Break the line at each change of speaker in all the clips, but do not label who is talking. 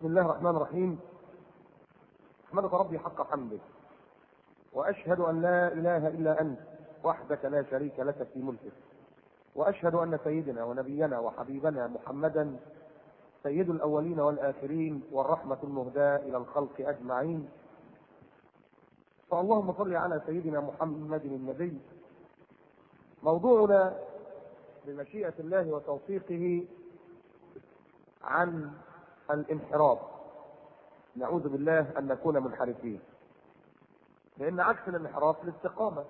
بسم الله الرحمن الرحيم احمدك ربي حق حمدك واشهد ان لا اله الا انت وحدك لا شريك لك في ملكك واشهد ان سيدنا ونبينا وحبيبنا محمدا سيد الاولين والاخرين والرحمه المهداه الى الخلق اجمعين فاللهم صل على سيدنا محمد النبي موضوعنا بمشيئه الله وتوفيقه عن الانحراف نعوذ بالله ان نكون منحرفين لان عكس الانحراف الاستقامه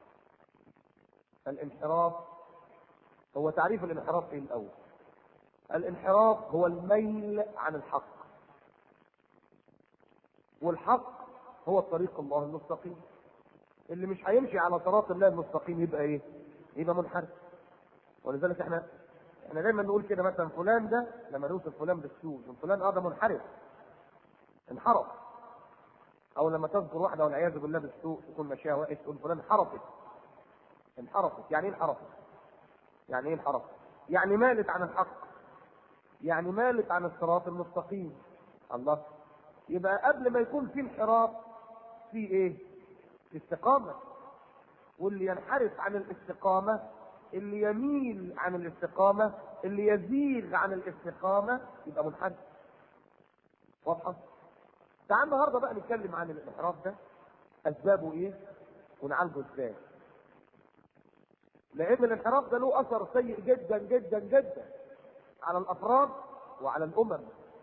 الانحراف هو تعريف الانحراف ايه الاول الانحراف هو الميل عن الحق والحق هو طريق الله المستقيم اللي مش هيمشي على صراط الله المستقيم يبقى ايه يبقى منحرف ولذلك احنا احنا دايما نقول كده مثلا فلان ده لما نوصف فلان بالسوء فلان اه ده منحرف انحرف او لما تذكر واحده والعياذ بالله بالسوء تكون ماشيه وحش تقول فلان انحرفت انحرفت يعني ايه انحرفت؟ يعني ايه انحرفت؟ يعني مالت عن الحق يعني مالت عن الصراط المستقيم الله يبقى قبل ما يكون في انحراف في ايه؟ في استقامه واللي ينحرف عن الاستقامه اللي يميل عن الاستقامه اللي يزيغ عن الاستقامه يبقى منحرف واضحه؟ تعال النهارده بقى نتكلم عن الانحراف ده اسبابه ايه ونعالجه ازاي لان الانحراف ده له اثر سيء جدا جدا جدا على الافراد وعلى الامم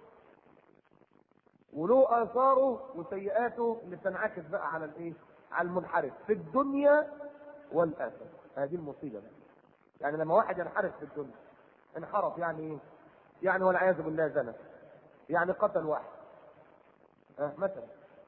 وله اثاره وسيئاته اللي بتنعكس بقى على الايه على المنحرف في الدنيا والاخره هذه المصيبه بقى. يعني لما واحد ينحرف في الدنيا انحرف يعني ايه يعني والعياذ بالله زنى يعني قتل واحد أه مثلا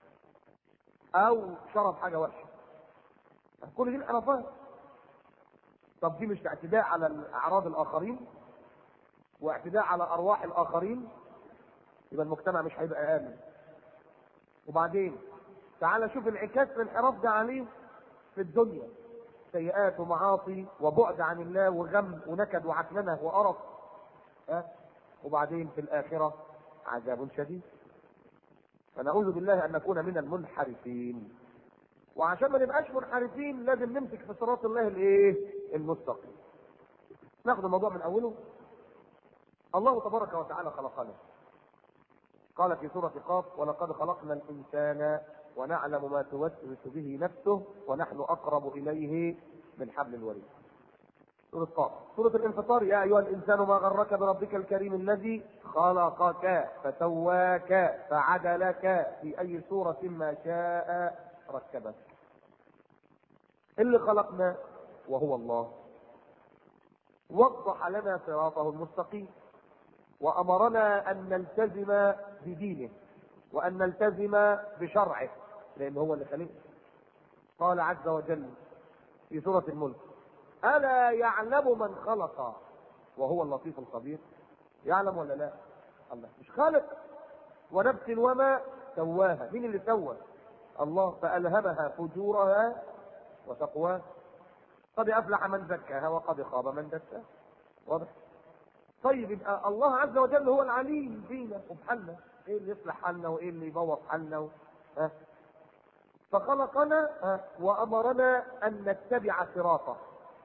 او شرب حاجه وحشه كل دي انحرافات طب دي مش اعتداء على اعراض الاخرين واعتداء على ارواح الاخرين يبقى المجتمع مش هيبقى امن وبعدين تعال شوف انعكاس الانحراف ده عليه في الدنيا سيئات ومعاصي وبعد عن الله وغم ونكد وعكننه وقرف أه؟ وبعدين في الاخره عذاب شديد فنعوذ بالله ان نكون من المنحرفين وعشان ما نبقاش منحرفين لازم نمسك في صراط الله الايه المستقيم ناخد الموضوع من اوله الله تبارك وتعالى خلقنا قال في سورة قاف ولقد خلقنا الإنسان ونعلم ما توسوس به نفسه ونحن أقرب إليه من حبل الوريد سورة قاف سورة الانفطار يا أيها الإنسان ما غرك بربك الكريم الذي خلقك فسواك فعدلك في أي صورة ما شاء ركبك اللي خلقنا وهو الله وضح لنا صراطه المستقيم وأمرنا أن نلتزم بدينه وأن نلتزم بشرعه لأن هو اللي خلقنا قال عز وجل في سورة الملك ألا يعلم من خلق وهو اللطيف الخبير يعلم ولا لا الله مش خالق ونفس وما سواها مين اللي سوى الله فألهمها فجورها وتقواها قد أفلح من زكاها وقد خاب من دساها واضح طيب يبقى الله عز وجل هو العليم فينا وبحالنا ايه اللي يصلح حالنا وايه اللي يبوظ حالنا و... ها فخلقنا ها وامرنا ان نتبع صراطه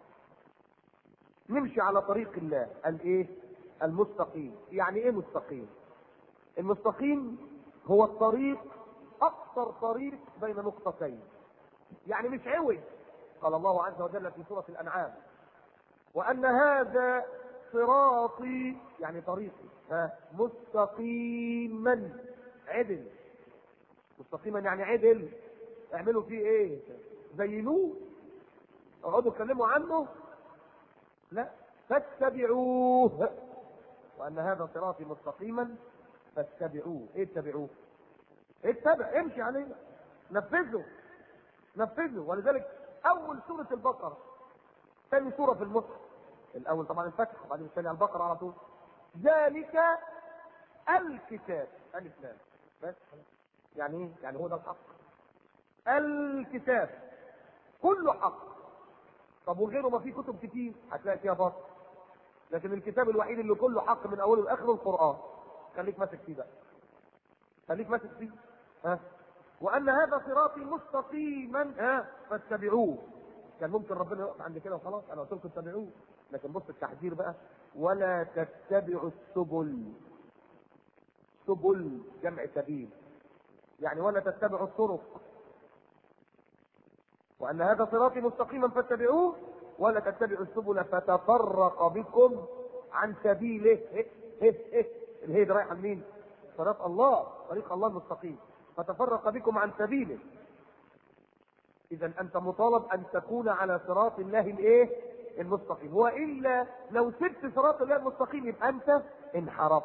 نمشي على طريق الله الايه المستقيم يعني ايه مستقيم المستقيم هو الطريق اقصر طريق بين نقطتين يعني مش عوج قال الله عز وجل في سوره الانعام وان هذا صراطي يعني طريقي ها مستقيما عدل مستقيما يعني عدل اعملوا فيه ايه زينوه اقعدوا اتكلموا عنه لا فاتبعوه وان هذا صراطي مستقيما فاتبعوه ايه اتبعوه اتبع امشي عليه نفذه نفذه ولذلك اول سوره البقره ثاني سوره في المصحف الاول طبعا الفتح وبعدين الثاني البقره على طول ذلك الكتاب الف لام بس يعني ايه يعني هو ده الحق الكتاب كله حق طب وغيره ما في كتب كتير هتلاقي فيها باطل لكن الكتاب الوحيد اللي كله حق من اوله لاخره القران خليك ماسك فيه بقى خليك ماسك فيه ها وان هذا صراطي مستقيما ها فاتبعوه كان ممكن ربنا يقف عند كده وخلاص انا قلت لكم اتبعوه لكن بص التحذير بقى ولا تتبعوا السبل سبل جمع سبيل يعني ولا تتبعوا الطرق وان هذا صراطي مستقيما فاتبعوه ولا تتبعوا السبل فتفرق بكم عن سبيله إيه إيه إيه الهي دي رايحه لمين؟ صراط الله طريق الله المستقيم فتفرق بكم عن سبيله اذا انت مطالب ان تكون على صراط الله الايه المستقيم والا لو سبت صراط الله المستقيم يبقى انت انحرفت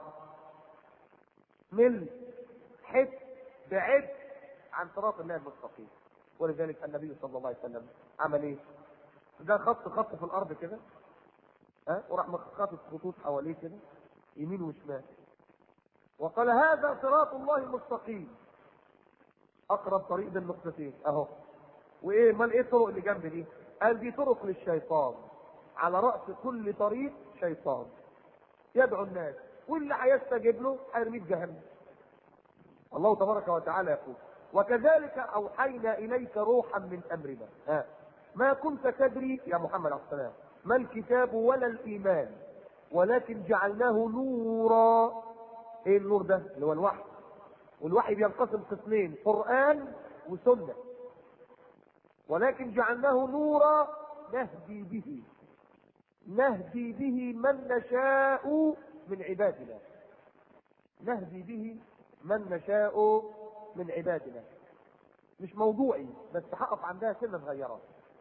مل حس بعد عن صراط الله المستقيم ولذلك النبي صلى الله عليه وسلم عمل ايه؟ ده خط خط في الارض كده ها وراح خاطط خطوط حواليه كده يمين وشمال وقال هذا صراط الله المستقيم اقرب طريق بين النقطتين اهو وايه امال ايه الطرق اللي جنب دي قال دي طرق للشيطان على راس كل طريق شيطان يدعو الناس واللي هيستجيب له هيرميه في جهنم الله تبارك وتعالى يقول وكذلك اوحينا اليك روحا من امرنا ها ما كنت تدري يا محمد عليه السلام ما الكتاب ولا الايمان ولكن جعلناه نورا ايه النور ده اللي هو الوحي والوحي بينقسم قسمين قران وسنه ولكن جعلناه نورا نهدي به نهدي به من نشاء من عبادنا نهدي به من نشاء من عبادنا مش موضوعي بس هقف عندها سنة صغيرة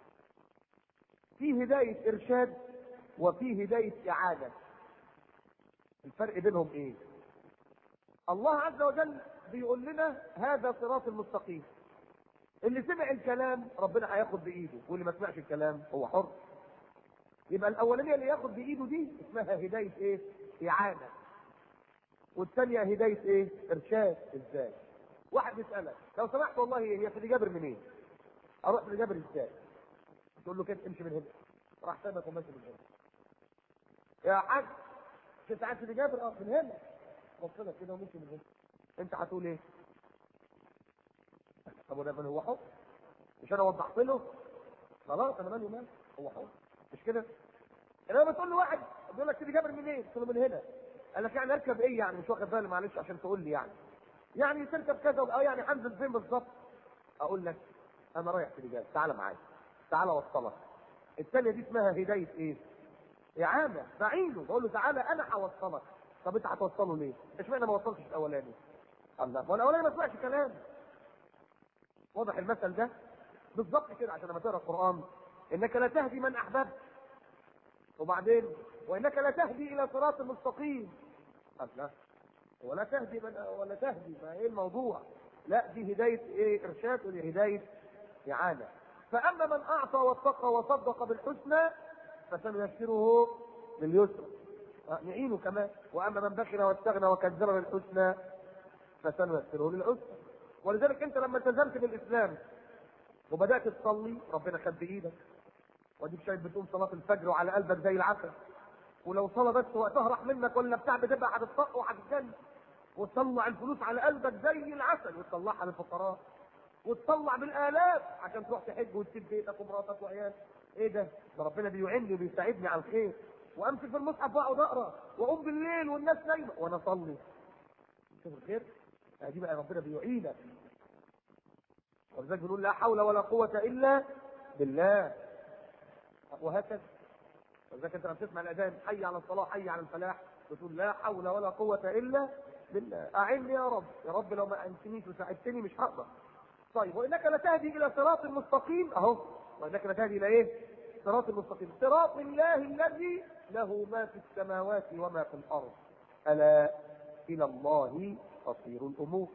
في هداية إرشاد وفي هداية إعادة الفرق بينهم إيه؟ الله عز وجل بيقول لنا هذا صراط المستقيم اللي سمع الكلام ربنا هياخد بايده واللي ما سمعش الكلام هو حر يبقى الاولانيه اللي ياخد بايده دي اسمها هدايه ايه اعانه والثانيه هدايه ايه ارشاد ازاي واحد يسالك لو سمحت والله هي في جابر منين اروح في جابر ازاي تقول له كده امشي من هنا راح سابك وماشي من هنا يا حاج انت عايز في جابر اه من هنا بص لك كده ومشي من هنا انت هتقول ايه طب وده من هو حر مش انا وضحت له خلاص انا مالي مال هو حر مش كده انما بتقول له واحد بيقول لك سيدي جابر منين؟ قلت له من هنا قال لك يعني اركب ايه يعني مش واخد بالي معلش عشان تقول لي يعني يعني تركب كذا اه يعني هنزل فين بالظبط اقول لك انا رايح سيدي جابر تعالى معايا تعالى اوصلك الثانيه دي اسمها هدايه ايه؟ اعانه بعينه بقول له تعالى انا هوصلك طب انت هتوصله ليه؟ اشمعنى ما وصلتش الاولاني؟ الله ما الاولاني ما سمعش كلام واضح المثل ده بالظبط كده عشان لما تقرا القران انك لا تهدي من احببت وبعدين وانك لا تهدي الى صراط مستقيم قال لا ولا تهدي من ولا تهدي ما ايه الموضوع لا دي هدايه ايه ارشاد ودي هدايه اعانه فاما من اعطى واتقى وصدق بالحسنى فسنيسره لليسر نعينه كمان واما من بخل واستغنى وكذب بالحسنى فسنيسره للعسر ولذلك انت لما التزمت بالاسلام وبدات تصلي ربنا خد بايدك واديك شايف بتقوم صلاه الفجر وعلى قلبك زي العسل ولو صلاه بس وقتها راح منك ولا بتاع بتبقى هتطق وهتتجنن وتطلع الفلوس على قلبك زي العسل وتطلعها للفقراء وتطلع بالالاف عشان تروح تحج وتسيب بيتك ومراتك وعيالك ايه ده؟ ده ربنا بيعني وبيساعدني على الخير وامسك في المصحف واقعد اقرا واقوم بالليل والناس نايمه وانا اصلي شوف الخير دي بقى ربنا بيعينك ولذلك بنقول لا حول ولا قوة إلا بالله وهكذا ولذلك أنت لما تسمع الأذان حي على الصلاة حي على الفلاح بتقول لا حول ولا قوة إلا بالله أعني يا رب يا رب لو ما أنتنيش وساعدتني مش هقدر طيب وإنك لتهدي إلى صراط مستقيم أهو وإنك لتهدي إلى إيه؟ صراط مستقيم صراط الله الذي له ما في السماوات وما في الأرض ألا إلى الله تصير الأمور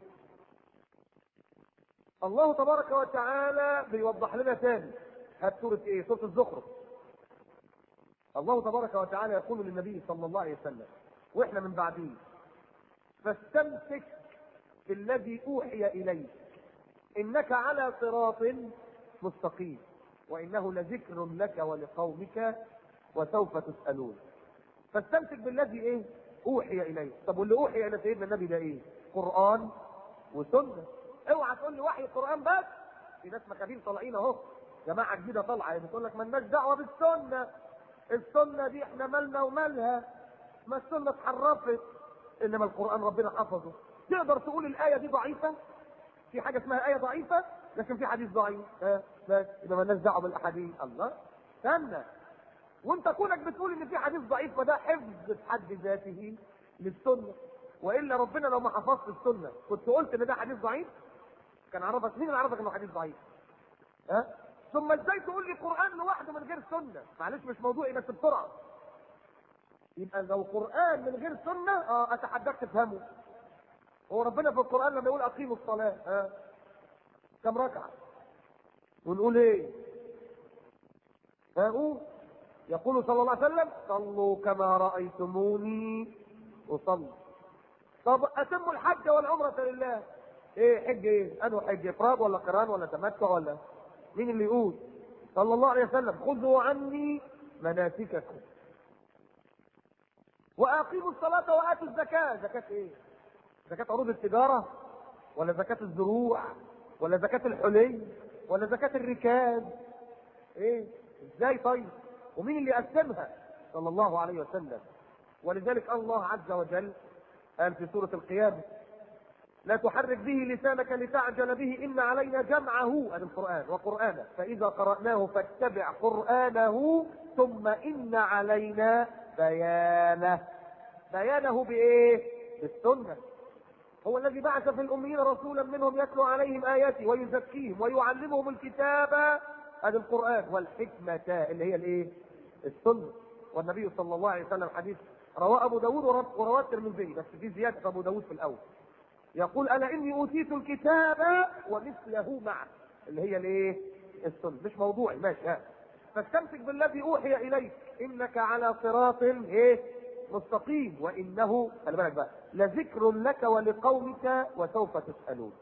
الله تبارك وتعالى بيوضح لنا ثاني هات سورة ايه؟ سورة الزخرف. الله تبارك وتعالى يقول للنبي صلى الله عليه وسلم واحنا من بعديه فاستمسك بالذي اوحي اليك انك على صراط مستقيم وانه لذكر لك ولقومك وسوف تسالون فاستمسك بالذي ايه؟ اوحي اليك طب واللي اوحي الى سيدنا النبي ده ايه؟ قران وسنه اوعى تقول لي وحي القران بس في ناس مكابين طالعين اهو جماعه جديده طالعه بتقول لك مالناش دعوه بالسنه السنه دي احنا مالنا ومالها ما السنه اتحرفت انما القران ربنا حفظه تقدر تقول الايه دي ضعيفه في حاجه اسمها ايه ضعيفه لكن في حديث ضعيف ها بس يبقى مالناش دعوه بالاحاديث الله استنى وانت كونك بتقول ان في حديث ضعيف فده حفظ في حد ذاته للسنه والا ربنا لو ما حفظت السنه كنت قلت ان ده حديث ضعيف كان عرفك مين اللي عرفك انه حديث ضعيف ها ثم ازاي تقول لي قران لوحده من غير سنه معلش مش موضوعي بس بسرعه يبقى لو قران من غير سنه اه اتحداك تفهمه هو ربنا في القران لما يقول اقيموا الصلاه ها كم ركعه ونقول ايه ها قول يقول صلى الله عليه وسلم صلوا كما رايتموني اصلي طب اتموا الحج والعمره لله ايه حج ايه انه حج افراد ولا قران ولا تمتع ولا مين اللي يقول صلى الله عليه وسلم خذوا عني مناسككم واقيموا الصلاه واتوا الزكاه زكاه ايه زكاه عروض التجاره ولا زكاه الزروع ولا زكاه الحلي ولا زكاه الركاب ايه ازاي طيب ومين اللي قسمها صلى الله عليه وسلم ولذلك الله عز وجل قال في سورة القيامة لا تحرك به لسانك لتعجل به إن علينا جمعه هذا القرآن وقرآنه فإذا قرأناه فاتبع قرآنه ثم إن علينا بيانه بيانه بإيه؟ بالسنة هو الذي بعث في الأميين رسولا منهم يتلو عليهم آياته ويزكيهم ويعلمهم الكتاب هذا القرآن والحكمة اللي هي الإيه؟ السنة والنبي صلى الله عليه وسلم حديث رواه أبو داود ورواه الترمذي بس في زيادة أبو داود في الأول يقول أنا إني أوتيت الكتاب ومثله معه اللي هي الإيه؟ السنة مش موضوعي ماشي ها فاستمسك بالذي أوحي إليك إنك على صراط إيه؟ مستقيم وإنه خلي بالك بقى لذكر لك ولقومك وسوف تسألون.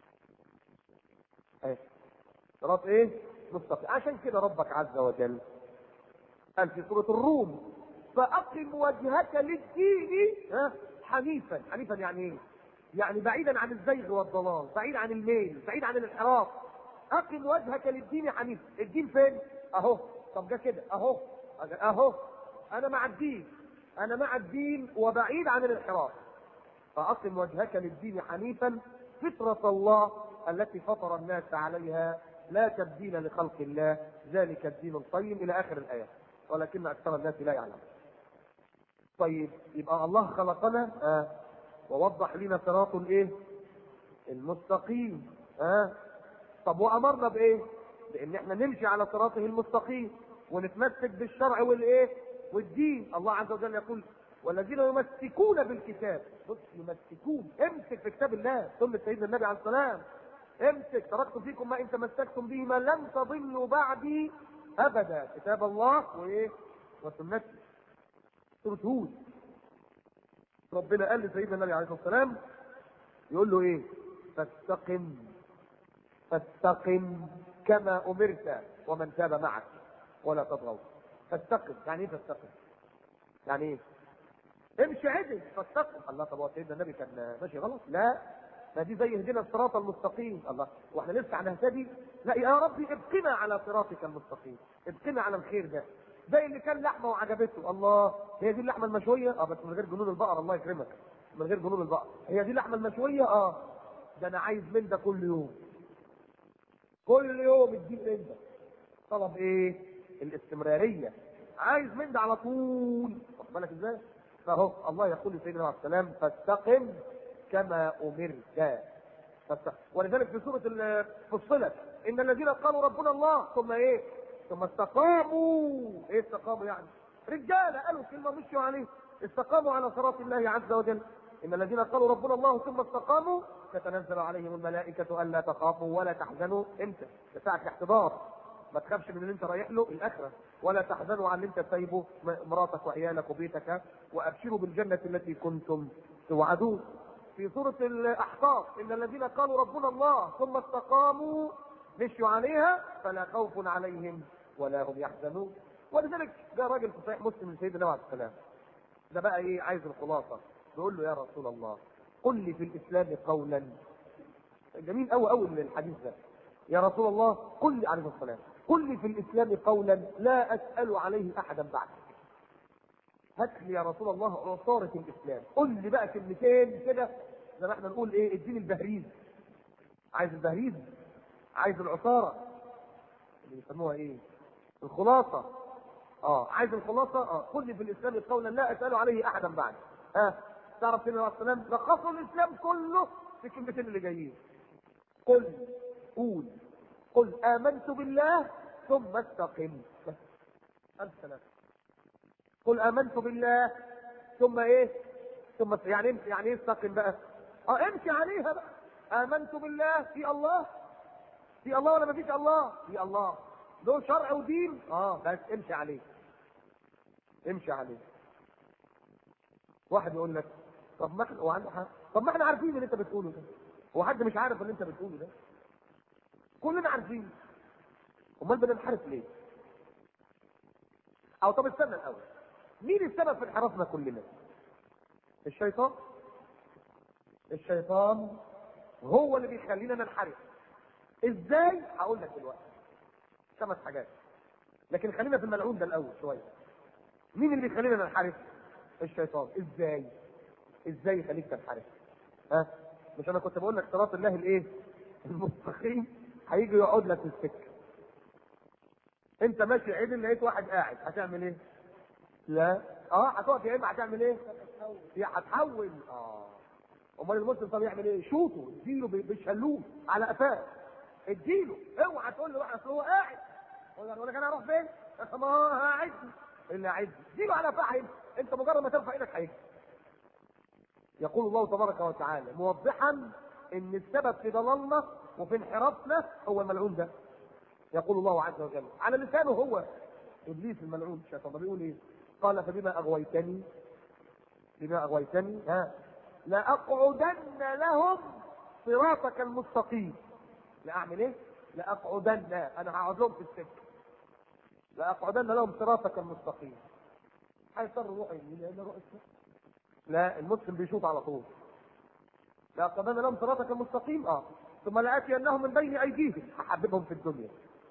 إيه؟ صراط إيه؟ مستقيم عشان كده ربك عز وجل قال في سورة الروم فأقم وجهك للدين ها حنيفا حنيفا يعني ايه؟ يعني بعيدا عن الزيغ والضلال بعيد عن الميل بعيد عن الانحراف أقم وجهك للدين حنيفا الدين فين؟ أهو طب ده كده أهو أهو أنا مع الدين أنا مع الدين وبعيد عن الانحراف فأقم وجهك للدين حنيفا فطرة الله التي فطر الناس عليها لا تبديل لخلق الله ذلك الدين القيم إلى آخر الآية ولكن أكثر الناس لا يعلم طيب يبقى الله خلقنا آه ووضح لنا صراط الايه المستقيم آه طب وامرنا بايه بان احنا نمشي على صراطه المستقيم ونتمسك بالشرع والايه والدين الله عز وجل يقول والذين يمسكون بالكتاب بص يمسكون امسك في كتاب الله سنة سيدنا النبي عليه السلام امسك تركت فيكم ما ان تمسكتم به ما لن تضلوا بعدي ابدا كتاب الله وايه وسنتي سورة هود ربنا قال لسيدنا النبي عليه الصلاة والسلام يقول له ايه فاستقم فاستقم كما امرت ومن تاب معك ولا تطغوا فاستقم يعني ايه فاستقم يعني ايه امشي عدل فاستقم الله طب هو سيدنا النبي كان ماشي غلط لا ما دي زي اهدنا الصراط المستقيم الله واحنا لسه هنهتدي لا يا ربي ابقنا على صراطك المستقيم ابقنا على الخير ده زي اللي كان لحمه وعجبته الله هي دي اللحمه المشويه اه بس من غير جنون البقر الله يكرمك من غير جنون البقر هي دي اللحمه المشويه اه ده انا عايز من ده كل يوم كل يوم اديني من ده طلب ايه الاستمراريه عايز من ده على طول واخد بالك ازاي فهو الله يقول لسيدنا عليه السلام فاستقم كما امرت فاستقم. ولذلك في سوره فصلت ان الذين قالوا ربنا الله ثم ايه ثم استقاموا ايه استقاموا يعني رجاله قالوا كلمه مشوا عليه استقاموا على صراط الله عز وجل ان الذين قالوا ربنا الله ثم استقاموا تتنزل عليهم الملائكه الا تخافوا ولا تحزنوا امتى ساعه الاحتضار ما تخافش من اللي انت رايح له الاخره ولا تحزنوا عن اللي انت سايبه مراتك وعيالك وبيتك وابشروا بالجنه التي كنتم توعدون في سوره الاحقاف ان الذين قالوا ربنا الله ثم استقاموا مشوا عليها فلا خوف عليهم ولا هم يحزنون ولذلك جاء راجل في صحيح مسلم من سيدنا عليه السلام ده بقى ايه عايز الخلاصه بيقول له يا رسول الله قل لي في الاسلام قولا جميل قوي قوي من الحديث ده يا رسول الله قل لي عليه الصلاه والسلام قل لي في الاسلام قولا لا اسال عليه احدا بعدك هات لي يا رسول الله عصارة الاسلام قل لي بقى كلمتين كده زي ما احنا نقول ايه اديني البهريز عايز البهريز عايز العصارة اللي بيسموها ايه الخلاصة اه عايز الخلاصة اه قل لي في الاسلام قولا لا اسال عليه احدا بعد ها تعرف سيدنا عليه السلام لخصوا الاسلام كله في الكلمتين اللي جايين قل قول قل امنت بالله ثم استقم بس الف سلام قل امنت بالله ثم ايه ثم يعني امشي يعني ايه استقم بقى اه امشي عليها بقى امنت بالله في الله في الله ولا ما فيش الله في الله له شرع ودين اه بس امشي عليه امشي عليه واحد يقول لك طب ما احنا هو عنده حق طب ما احنا عارفين اللي انت بتقوله ده هو حد مش عارف اللي انت بتقوله ده كلنا عارفين امال بننحرف ليه او طب استنى الاول مين السبب في انحرافنا كلنا الشيطان الشيطان هو اللي بيخلينا ننحرف ازاي هقول لك دلوقتي خمس حاجات لكن خلينا في الملعون ده الاول شويه مين اللي بيخلينا ننحرف الشيطان ازاي ازاي يخليك تنحرف ها مش انا كنت بقول لك صراط الله الايه المستقيم هيجي يقعد لك في السكه انت ماشي عدل لقيت واحد قاعد هتعمل ايه لا اه هتقف يا اما هتعمل ايه يا هتحول اه امال المسلم طب يعمل ايه شوطه اديله بالشلوت على قفاه اديله اوعى تقول له واحد اصل هو قاعد يقول لك انا اروح فين ما هو قاعد اللي قاعد اديله على قفاه انت مجرد ما ترفع ايدك هيجي يقول الله تبارك وتعالى موضحا ان السبب في ضلالنا وفي انحرافنا هو الملعون ده يقول الله عز وجل على لسانه هو ابليس الملعون الشيطان بيقول ايه قال فبما اغويتني بما اغويتني ها لاقعدن لهم صراطك المستقيم لاعمل ايه لاقعدن انا هقعد لهم في السكه لاقعدن لهم صراطك المستقيم هيضطر يروح يمين لان روح لا المسلم بيشوط على طول لاقعدن لهم صراطك المستقيم اه ثم لاتينهم من بين ايديهم هحببهم في الدنيا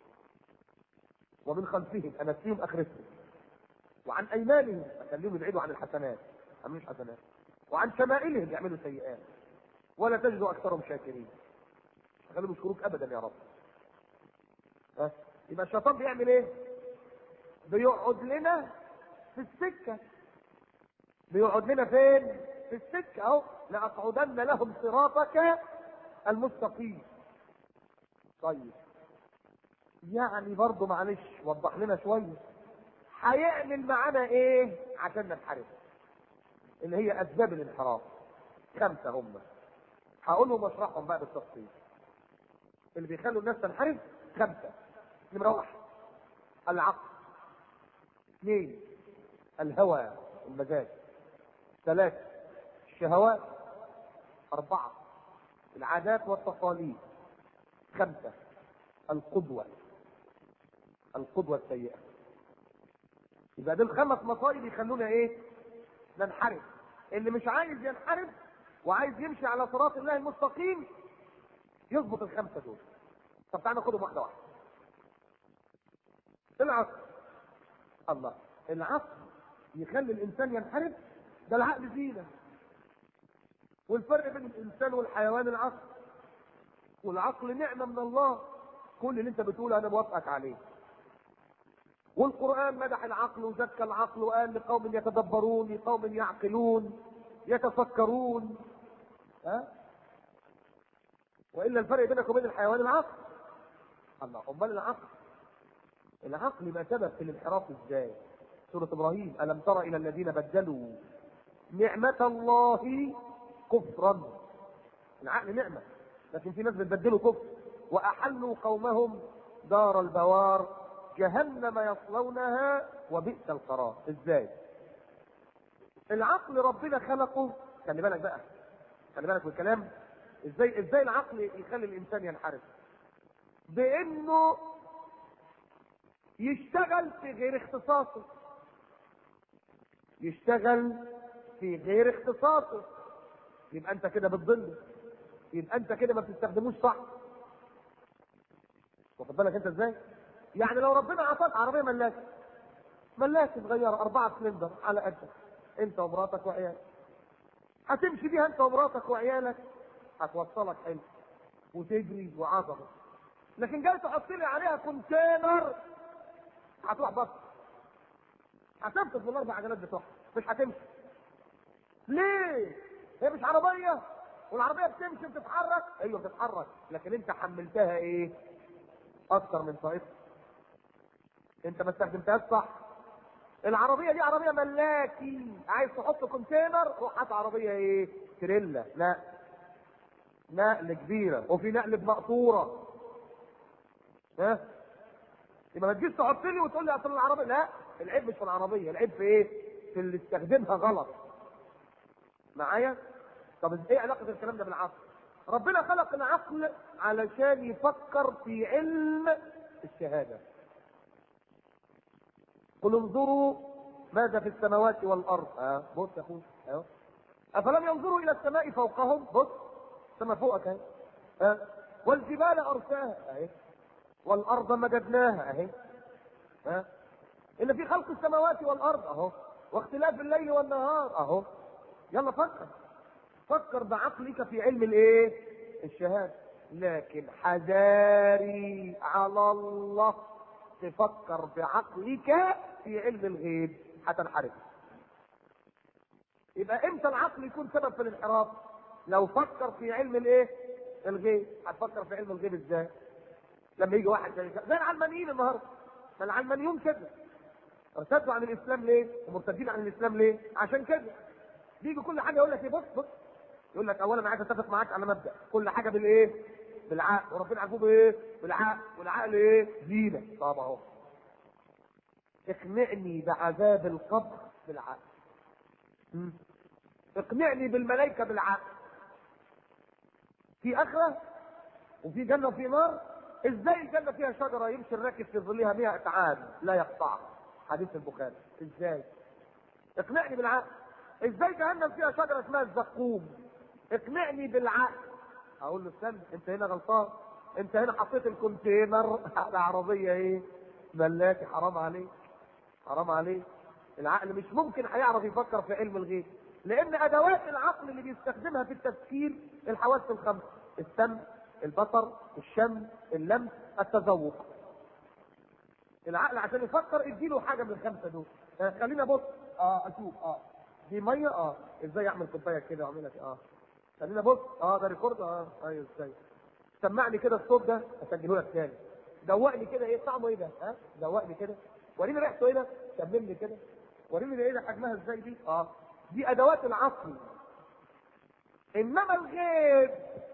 ومن خلفهم انسيهم اخرتهم وعن ايمانهم اخليهم يبعدوا عن الحسنات عن حسنات وعن شمائلهم يعملوا سيئات ولا تجد اكثرهم شاكرين خليهم يشكروك ابدا يا رب ها يبقى الشيطان بيعمل ايه بيقعد لنا في السكه بيقعد لنا فين في السكه اهو لاقعدن لهم صراطك المستقيم طيب يعني برضه معلش وضح لنا شويه هيعمل معانا ايه عشان ننحرف اللي هي اسباب الانحراف خمسه هم هقولهم واشرحهم بقى بالتفصيل اللي بيخلوا الناس تنحرف خمسه نمره واحد العقل اثنين الهوى المزاج ثلاثه الشهوات اربعه العادات والتقاليد خمسه القدوه القدوه السيئه يبقى دول خمس مصائب يخلونا ايه ننحرف اللي مش عايز ينحرف وعايز يمشي على صراط الله المستقيم يظبط الخمسه دول طب تعالى ناخدهم واحده واحده العقل الله العقل يخلي الانسان ينحرف ده العقل زينه والفرق بين الانسان والحيوان العقل والعقل نعمه من الله كل اللي انت بتقوله انا موافقك عليه والقرآن مدح العقل وزكى العقل وقال لقوم يتدبرون لقوم يعقلون يتفكرون ها وإلا الفرق بينك وبين الحيوان العقل الله أمال العقل العقل يبقى سبب في الانحراف ازاي سورة إبراهيم ألم تر إلى الذين بدلوا نعمة الله كفرا العقل نعمة لكن في ناس بتبدلوا كفر وأحلوا قومهم دار البوار جهنم يصلونها وبئس القرار ازاي العقل ربنا خلقه خلي بالك بقى خلي بالك من الكلام ازاي ازاي العقل يخلي الانسان ينحرف بانه يشتغل في غير اختصاصه يشتغل في غير اختصاصه يبقى انت كده بتضله يبقى انت كده ما بتستخدموش صح واخد بالك انت ازاي يعني لو ربنا عطاك عربيه ملاكه ملاكه صغيره اربعه سلندر على قدك انت ومراتك وعيالك هتمشي بيها انت ومراتك وعيالك هتوصلك حلو وتجري وعظمه لكن جاي تحط لي عليها كونتينر هتروح بص هتنفذ بالاربع عجلات بتوعها مش هتمشي ليه؟ هي مش عربيه والعربيه بتمشي بتتحرك ايوه بتتحرك لكن انت حملتها ايه؟ اكتر من طاقتها انت ما استخدمتهاش صح العربيه دي عربيه ملاكي عايز تحط كونتينر روح هات عربيه ايه؟ تريلا لا نقل كبيره وفي نقل بمقطوره ها يبقى ما تجيش تحط لي وتقول لي اصل العربيه لا العيب مش في العربيه العيب في ايه؟ في اللي استخدمها غلط معايا؟ طب ايه علاقه الكلام ده بالعقل؟ ربنا خلق العقل علشان يفكر في علم الشهاده قل انظروا ماذا في السماوات والارض اه بص يا اخويا اهو افلم ينظروا الى السماء فوقهم بص السماء فوقك اهي اه والجبال ارساها اهي والارض مددناها اهي ها ان في خلق السماوات والارض اهو واختلاف الليل والنهار اهو يلا فكر فكر بعقلك في علم الايه الشهاده لكن حذاري على الله تفكر بعقلك في علم الغيب هتنحرف يبقى امتى العقل يكون سبب في الانحراف لو فكر في علم الايه الغيب هتفكر في علم الغيب ازاي لما يجي واحد زي زي العلمانيين النهارده ما العلمانيون كده ارتدوا عن الاسلام ليه ومرتدين عن الاسلام ليه عشان كده بيجي كل حاجه يقول لك ايه بص بص يقول لك اولا انا عايز اتفق معاك على مبدا كل حاجه بالايه بالعقل وربنا عارفوه بايه بالعقل والعقل ايه زينه طب اهو اقنعني بعذاب القبر بالعقل مم. اقنعني بالملائكه بالعقل في اخره وفي جنه وفي نار ازاي الجنه فيها شجره يمشي الراكب في ظلها 100 عام لا يقطعها حديث البخاري ازاي اقنعني بالعقل ازاي جهنم فيها شجره اسمها الزقوم اقنعني بالعقل اقول له استنى انت هنا غلطان انت هنا حطيت الكونتينر على عربيه ايه ملاكي حرام عليك حرام عليك العقل مش ممكن هيعرف يفكر في علم الغيب لان ادوات العقل اللي بيستخدمها في التفكير الحواس الخمس السمع البصر الشم اللمس التذوق العقل عشان يفكر اديله حاجه من الخمسه دول آه خليني ابص اه اشوف اه دي ميه اه ازاي اعمل كوبايه كده واعملها كده اه خليني ابص اه ده ريكورد اه ايوه ازاي سمعني كده الصوت ده اسجله لك تاني دوقني كده ايه طعمه ايه ده ها دوقني كده وريني ريحته ايه ده كملني كده وريني ايه ده حجمها ازاي دي اه دي ادوات العقل انما الغيب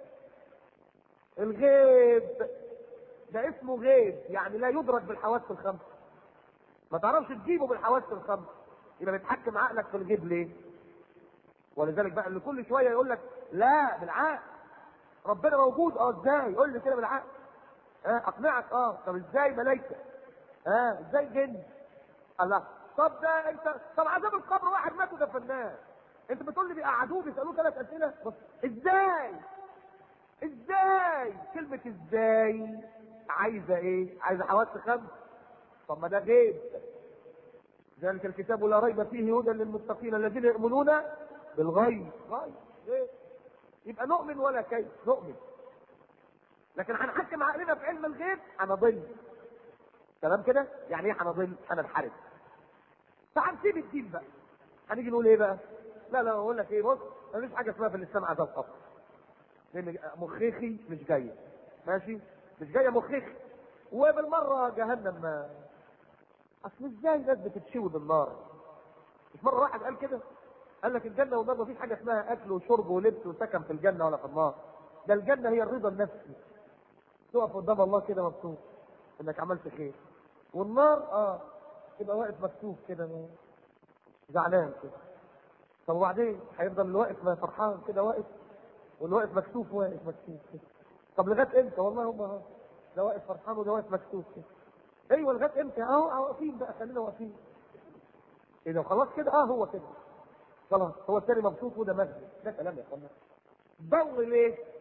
الغيب ده اسمه غيب يعني لا يدرك بالحواس الخمس ما تعرفش تجيبه بالحواس الخمس يبقى بتحكم عقلك في الغيب ليه ولذلك بقى اللي كل شويه يقول لك لا بالعقل ربنا موجود اه ازاي قول لي كده بالعقل اه اقنعك اه طب ازاي ملائكه اه ازاي جن الله طب ده انت طب عذاب القبر واحد مات ودفناه انت بتقول لي بيقعدوه بيسالوه ثلاث اسئله بص ازاي ازاي كلمة ازاي عايزة ايه عايزة حواس خمس طب ما ده غيب ذلك الكتاب لا ريب فيه هدى للمتقين الذين يؤمنون بالغيب غيب غيب يبقى نؤمن ولا كيف نؤمن لكن هنحكم عقلنا في علم الغيب هنضل تمام كده يعني ايه هنضل هننحرف فهنسيب الدين بقى هنيجي نقول ايه بقى لا لا اقول لك ايه بص مفيش حاجه اسمها في الاسلام عذاب قبر لان مخيخي مش جايه ماشي مش جايه مخيخي وبالمره جهنم ما اصل ازاي الناس بتتشوي بالنار مش مره واحد قال كده قال لك الجنه والنار مفيش حاجه اسمها اكل وشرب ولبس وسكن في الجنه ولا في النار ده الجنه هي الرضا النفسي تقف قدام الله كده مبسوط انك عملت خير والنار اه تبقى واقف مكتوف كده زعلان كده طب وبعدين هيفضل اللي واقف فرحان كده واقف واللي واقف مكتوف واقف مكتوف كده طب لغايه امتى والله هم اهو ده واقف فرحان وده واقف مكتوف كده ايوه لغايه امتى اهو اهو واقفين بقى خلينا واقفين ايه ده خلاص كده اه هو كده خلاص هو التاني مبسوط وده مجد ده كلام يا اخوانا ضل ليه؟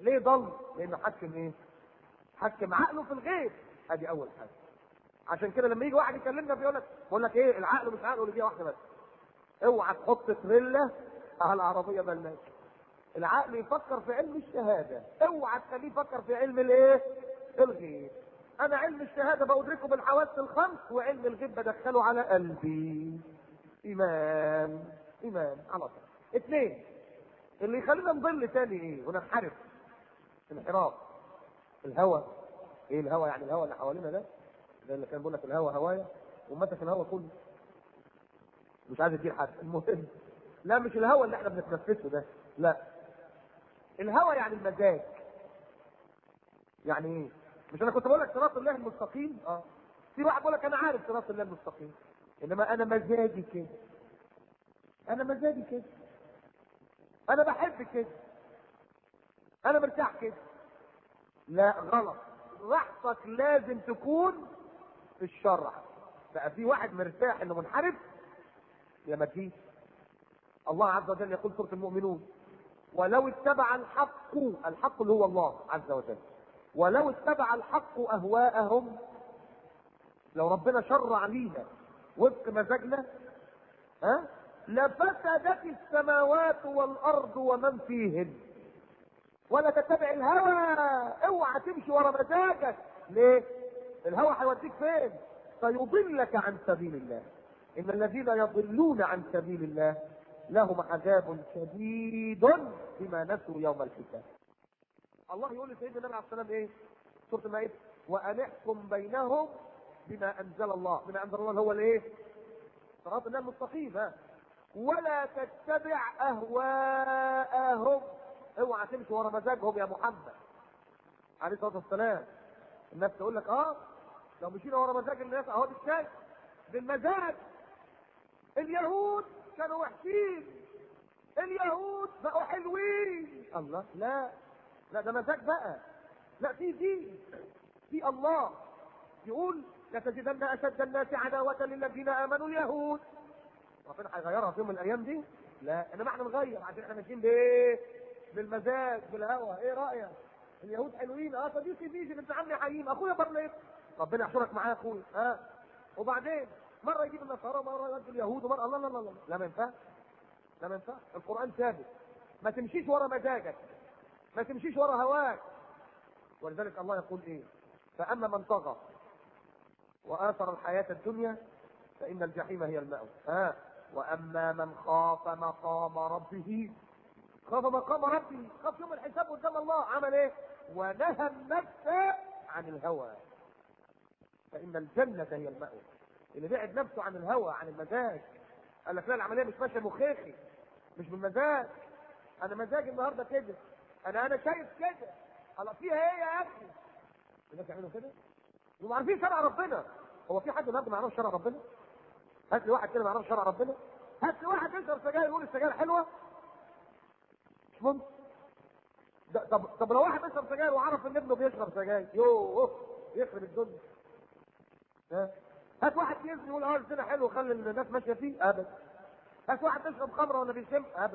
ليه ضل لانه حكم ايه حكم عقله في الغيب ادي اول حاجه عشان كده لما يجي واحد يكلمنا بيقول لك بقول لك ايه العقل مش عقله اللي فيها واحده بس اوعى تحط تريلا على العربيه بلاش العقل يفكر في علم الشهاده اوعى تخليه يفكر في علم الايه الغيب انا علم الشهاده بادركه بالحواس الخمس وعلم الغيب بدخله على قلبي ايمان ايمان على طول اثنين اللي يخلينا نضل تاني ايه وننحرف انحراف الهوى ايه الهوى يعني الهوى اللي حوالينا ده ده اللي كان بيقول لك الهوى هوايا ومسك الهوى كله مش عايز يدير حد المهم لا مش الهوى اللي احنا بنتنفسه ده لا الهوى يعني المزاج يعني ايه مش انا كنت بقول لك صراط الله المستقيم اه في واحد بيقول لك انا عارف صراط الله المستقيم انما انا مزاجي كده انا مزاجي كده انا بحب كده انا مرتاح كده لا غلط راحتك لازم تكون في الشرع بقى في واحد مرتاح انه منحرف يا ما تجيش الله عز وجل يقول سوره المؤمنون ولو اتبع الحق الحق اللي هو الله عز وجل ولو اتبع الحق اهواءهم لو ربنا شرع لينا وفق مزاجنا ها لفسدت السماوات والارض ومن فيهن ولا تتبع الهوى اوعى تمشي ورا مزاجك ليه الهوى هيوديك فين فيضلك عن سبيل الله ان الذين يضلون عن سبيل الله لهم عذاب شديد بما نسوا يوم الحساب الله يقول لسيدنا النبي عليه الصلاه والسلام ايه سوره المائده وان احكم بينهم بما انزل الله بما انزل الله هو الايه صراط الله المستقيم ها ولا تتبع اهواءهم اوعى تمشي ورا مزاجهم يا محمد عليه الصلاه والسلام الناس تقول لك اه لو مشينا ورا مزاج الناس اهو بالشاي بالمزاج اليهود كانوا وحشين اليهود بقوا حلوين الله لا لا ده مزاج بقى لا في دين في الله يقول لتجدن اشد الناس عداوة للذين امنوا اليهود ربنا هيغيرها في يوم من الايام دي لا انما احنا نغير عشان احنا ماشيين بايه بالمزاج بالهوى ايه رايك اليهود حلوين اه صديقي بيجي بنت عمي حييم اخويا برليف ربنا يحشرك معايا يا اخويا ها وبعدين مره يجيب النصارى مره يودي اليهود ومره الله لا لا لا لا ما ينفعش لا ما ينفعش القران ثابت ما تمشيش ورا مزاجك ما تمشيش ورا هواك ولذلك الله يقول ايه فاما من طغى واثر الحياه الدنيا فان الجحيم هي المأوى ها واما من خاف مقام ربه خاف مقام ربه خاف يوم الحساب قدام الله عمل ايه ونهى النفس عن الهوى فان الجنه هي المأوى اللي بعد نفسه عن الهوى عن المزاج قال لك لا العمليه مش ماشيه مخيخي مش بالمزاج انا مزاجي النهارده كده انا انا شايف كده خلاص فيها ايه يا اخي الناس يعملوا كده يبقوا عارفين شرع ربنا هو في حد النهارده ما يعرفش شرع ربنا هات لي واحد كده ما يعرفش شرع ربنا هات لي واحد يشرب سجاير يقول السجاير حلوه مش ممكن ده- طب طب لو واحد بيشرب سجاير وعرف ان ابنه بيشرب سجاير يوه يخرب الدنيا ها هات واحد يزني يقول اه الزنا حلو خلي الناس ماشيه فيه ابدا هات واحد بيشرب خمره ولا بيشم ابدا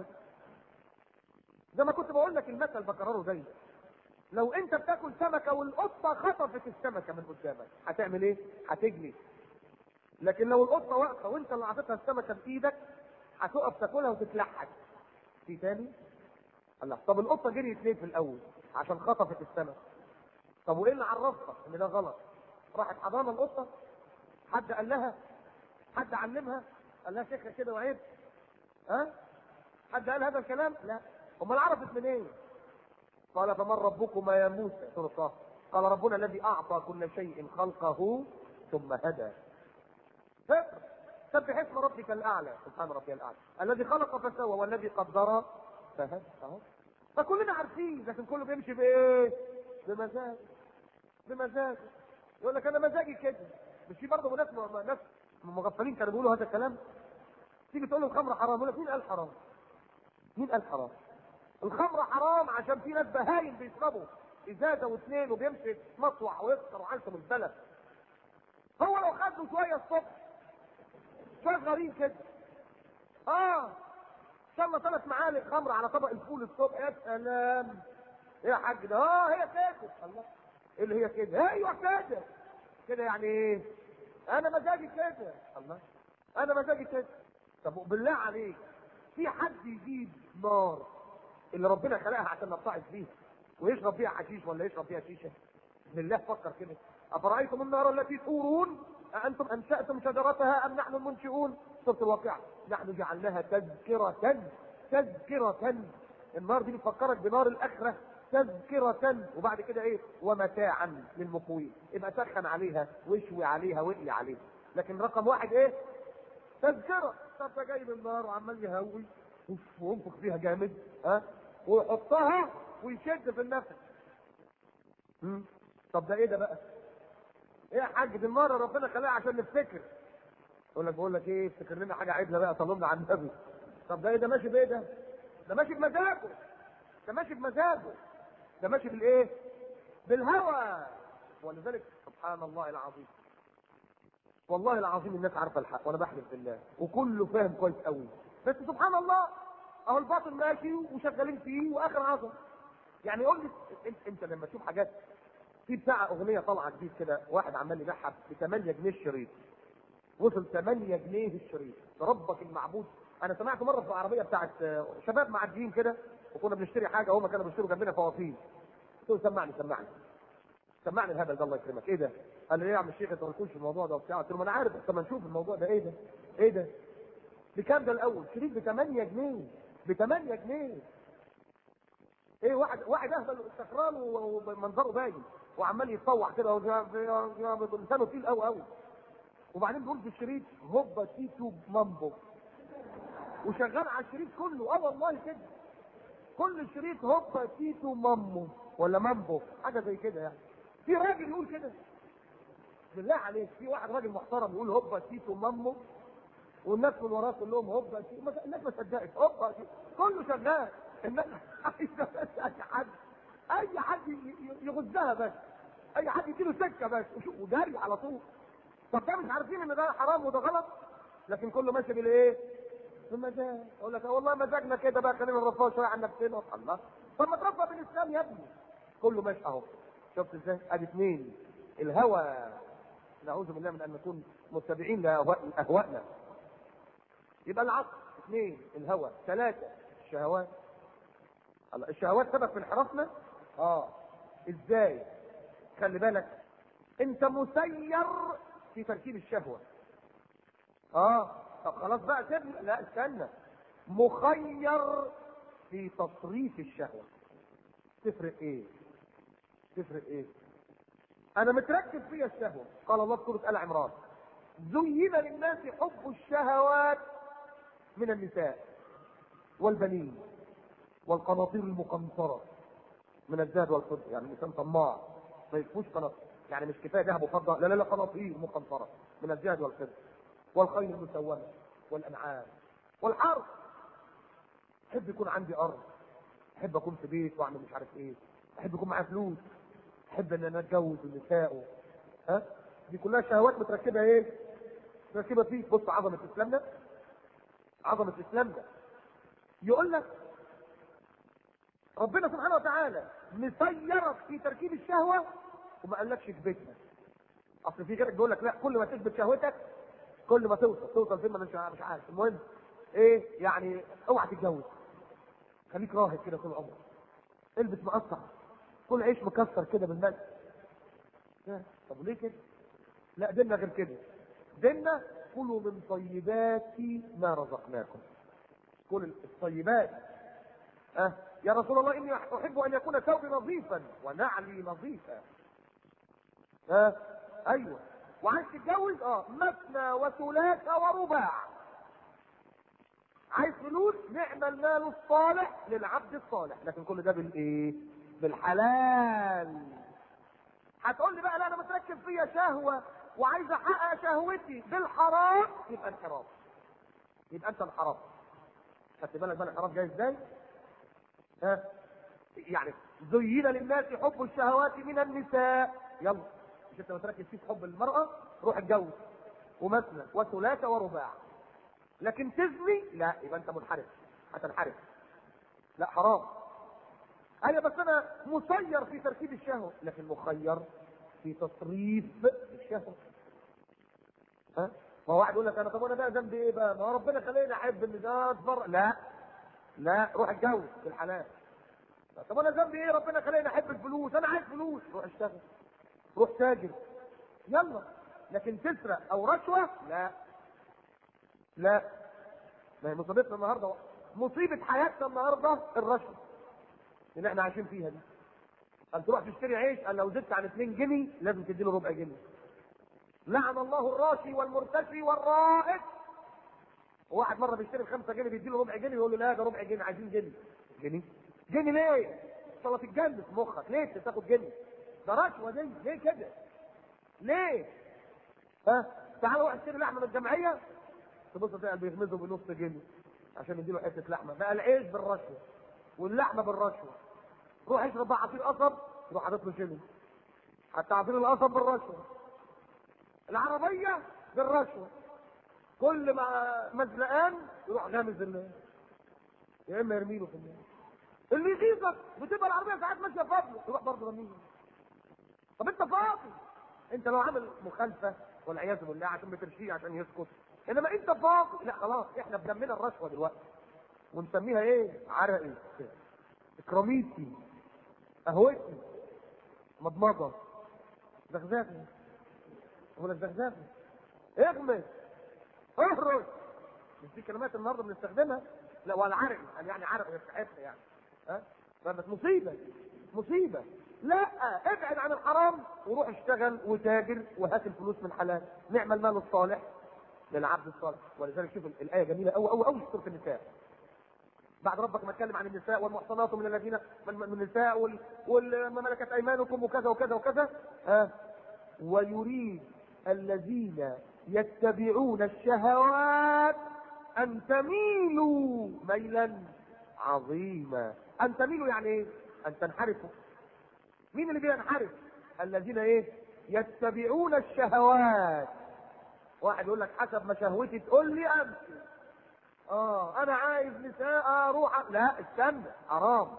زي ما كنت بقول لك المثل بكرره دايما لو انت بتاكل سمكه والقطه خطفت السمكه من قدامك هتعمل ايه؟ هتجري لكن لو القطه واقفه وانت اللي عطيتها السمكه بايدك هتقف تاكلها وتتلحك في تاني الله طب القطه جريت ليه في الاول عشان خطفت السمك طب وايه اللي عرفها ان ده غلط راحت حضانه القطه حد قال لها حد علمها قال لها شيخه كده وعيب ها حد قال هذا الكلام لا امال عرفت منين إيه؟ قال فمن ربكما يا موسى سورة طه قال ربنا الذي اعطى كل شيء خلقه ثم هدى فقر سبح اسم ربك الاعلى سبحان ربي الاعلى الذي خلق فسوى والذي قدر فهدى اهو فكلنا عارفين لكن كله بيمشي بايه؟ بمزاج بمزاج يقول لك انا مزاجي كده مش في برضه ناس ناس مغفلين كانوا بيقولوا هذا الكلام تيجي تقول له الخمر حرام يقول لك مين قال حرام؟ مين قال حرام؟ الخمر حرام عشان في ناس بهايم بيشربوا ازازه واثنين وبيمشي مطوع ويفطر وعلته من البلد هو لو خد له شويه الصبح شويه غريب كده اه ان شاء الله ثلاث معالق خمر على طبق الفول الصبح يا سلام ايه يا حاج ده اه هي كده الله ايه اللي هي كده ايوه كده كده يعني ايه انا مزاجي كده الله انا مزاجي كده طب بالله عليك في حد يجيب نار اللي ربنا خلقها عشان نبتعد بيها ويشرب فيها حشيش ولا يشرب فيها شيشه بالله فكر كده افرايتم النار التي تورون اانتم انشاتم شجرتها ام نحن المنشئون سوره الواقعه نحن جعلناها تذكره تذكره النار دي بتفكرك بنار الاخره تذكرة وبعد كده ايه ومتاعا للمقوين يبقى سخن عليها واشوي عليها واقلي عليها لكن رقم واحد ايه تذكرة طب ده جاي من النار وعمال يهوي وينفخ فيها جامد ها ويحطها ويشد في النفس مم. طب ده ايه ده بقى ايه يا حاج دي النار ربنا خلقها عشان نفتكر يقول لك بقول لك ايه افتكر لنا حاجه عدله بقى صلوا على النبي طب ده ايه ده ماشي بايه ده ده ماشي بمزاجه ده ماشي بمزاجه ده ماشي بالايه بالهوى ولذلك سبحان الله العظيم والله العظيم الناس عارفه الحق وانا بحلف بالله وكله فاهم كويس قوي بس سبحان الله اهو الباطل ماشي وشغالين فيه واخر عظم يعني قول لي انت, انت لما تشوف حاجات في بتاع اغنيه طالعه جديد كده واحد عمال يبيعها ب 8 جنيه الشريط وصل 8 جنيه الشريط ربك المعبود انا سمعت مره في العربيه بتاعت شباب معديين كده وكنا بنشتري حاجه هم كانوا بيشتروا جنبنا فواتير قلت له سمعني سمعني سمعني الهبل ده الله يكرمك ايه ده؟ قال لي ايه يا عم الشيخ انت ما قلتش الموضوع ده وبتاع قلت له ما انا عارف بس ما نشوف الموضوع ده ايه ده؟ ايه ده؟ بكام ده الاول؟ شريط ب 8 جنيه ب 8 جنيه ايه واحد واحد اهبل سكران ومنظره باين وعمال يتطوع كده لسانه تقيل قوي قوي وبعدين بيقول في الشريط هوبا تيتو مامبو وشغال على الشريط كله اه والله كده كل الشريط هوبا تيتو مامو ولا مامبو حاجه زي كده يعني في راجل يقول كده بالله عليك في واحد راجل محترم يقول هوبا تيتو مامو والناس من وراه كلهم هوبا تيتو الناس ما صدقت هوبا تيتو كله شغال الناس عايزه بس اي حد اي حد يغزها بس اي حد يديله سكه بس وجري على طول طب ده مش عارفين ان ده حرام وده غلط لكن كله ماشي بالايه؟ بمزاج اقول لك والله مزاجنا كده بقى خلينا نرفع شويه عن نفسنا الله طب ما ترفع بالاسلام يا ابني كله ماشي اهو شفت ازاي؟ ادي اثنين الهوى نعوذ بالله من ان نكون متبعين لاهوائنا يبقى العقل اثنين الهوى ثلاثه الشهوات الله الشهوات سبب في انحرافنا اه ازاي خلي بالك انت مسير في تركيب الشهوه اه طب خلاص بقى سيبني لا استنى مخير في تصريف الشهوه تفرق ايه تفرق ايه انا متركب فيها الشهوه قال الله في سوره ال عمران زين للناس حب الشهوات من النساء والبنين والقناطير المقنطره من الذهب والفضه يعني الانسان طماع ما يكفوش قناطير يعني مش كفايه ذهب وفضه لا لا لا قناطير مقنطره من الذهب والفضه والخيل المسومه والانعام والحرث احب يكون عندي ارض احب اكون في بيت واعمل مش عارف ايه احب يكون معايا فلوس احب ان انا اتجوز النساء ها دي كلها شهوات متركبه ايه متركبه فيك بص عظمه اسلامنا عظمه اسلامنا يقول لك ربنا سبحانه وتعالى مسيرك في تركيب الشهوه وما قالكش في بيتنا اصل في غيرك بيقول لك لا كل ما تثبت شهوتك كل ما توصل توصل فين ما مش مش عارف المهم ايه يعني اوعى تتجوز خليك راهب كده طول عمرك البس مقطع كل عيش مكسر كده بالمال طب ليه كده؟ لا ديننا غير كده ديننا كلوا من طيبات ما رزقناكم كل الطيبات أه يا رسول الله اني احب ان يكون ثوبي نظيفا ونعلي نظيفا أه ايوه وعايز تتجوز اه مثنى وثلاث ورباع عايز فلوس نعم المال الصالح للعبد الصالح لكن كل ده بالايه بالحلال هتقول لي بقى لا انا متركب فيا شهوه وعايز احقق شهوتي بالحرام يبقى انحراف يبقى انت انحرفت خدت بالك بقى الانحراف جاي ازاي؟ ها يعني زين للناس حب الشهوات من النساء يلا مش انت متركز فيه حب المرأة روح اتجوز ومثنى وثلاثة ورباع لكن تزني لا يبقى انت منحرف هتنحرف لا حرام ايوه بس انا مسير في تركيب الشهوه لكن مخير في تصريف الشهوه ها ما هو واحد يقول لك انا طب انا بقى ذنبي ايه بقى؟ ما هو ربنا خلاني احب ان ده اتفرج لا لا روح اتجوز في الحلال طب انا ذنبي ايه ربنا خلاني احب الفلوس انا عايز فلوس روح اشتغل روح تاجر يلا لكن تسرق او رشوه لا لا ما هي مصيبتنا النهارده مصيبه حياتنا النهارده الرشوه اللي احنا عايشين فيها دي قال تروح تشتري عيش قال لو زدت عن 2 جنيه لازم تديله ربع جنيه لعن الله الراشي والمرتشي والرائد واحد مره بيشتري ب 5 جنيه بيديله ربع جنيه يقول له لا ده ربع جنيه عايزين جنيه جنيه جنيه ليه؟ صلاة تتجنن في مخك ليه تاخد جنيه؟ ده رشوه دي ليه كده؟ ليه؟ ها؟ تعال روح اشتري لحمه من الجمعيه تبص تلاقي بيغمزه بنص جنيه عشان يديله حته لحمه بقى العيش بالرشوه واللحمه بالرشوه روح اشرب بقى عصير قصب روح حاطط له شيلين حتى عصير القصب بالرشوه العربيه بالرشوه كل ما مزلقان يروح غامز ال يا اما يرميله في النار اللي يغيظك بتبقى العربيه ساعات ماشيه فاضيه يروح برضه رميله طب انت فاضي انت لو عامل مخالفه والعياذ بالله عشان بترشيه عشان يسكت انما انت فاضي لا خلاص احنا بدمنا الرشوه دلوقتي ونسميها ايه عرقي اكراميتي قهوتي مضمضه زغزغه ولا الزغزغه اغمس اهرش مش دي كلمات النهارده بنستخدمها لا ولا عرق يعني عرق يستحق يعني ها فبس مصيبه مصيبه لا ابعد عن الحرام وروح اشتغل وتاجر وهات الفلوس من حلال نعم المال الصالح للعبد الصالح ولذلك شوف الايه جميله قوي قوي قوي في سوره النساء بعد ربك ما اتكلم عن النساء والمحصنات من الذين من من النساء وال- والما ملكت ايمانكم وكذا وكذا وكذا ها ويريد الذين يتبعون الشهوات ان تميلوا ميلا عظيما ان تميلوا يعني ايه ان تنحرفوا مين اللي بينحرف الذين ايه يتبعون الشهوات واحد يقول لك حسب ما شهوتي تقول لي امشي اه انا عايز نساء اروح أ- لا استنى حرام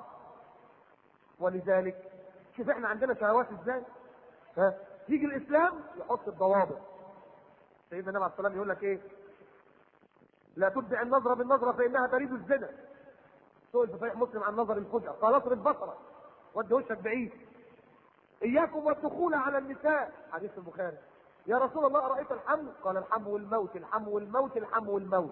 ولذلك شوف احنا عندنا شهوات ازاي ها يجي الاسلام يحط الضوابط سيدنا النبي عليه الصلاه والسلام يقول لك ايه لا تتبع النظره بالنظره فانها تريد الزنا سئل في صحيح مسلم عن نظر الفجأة قال اصرف بصرك ود وشك بعيد اياكم والدخول على النساء حديث البخاري يا رسول الله ارايت الحم قال الحم والموت الحم والموت الحم والموت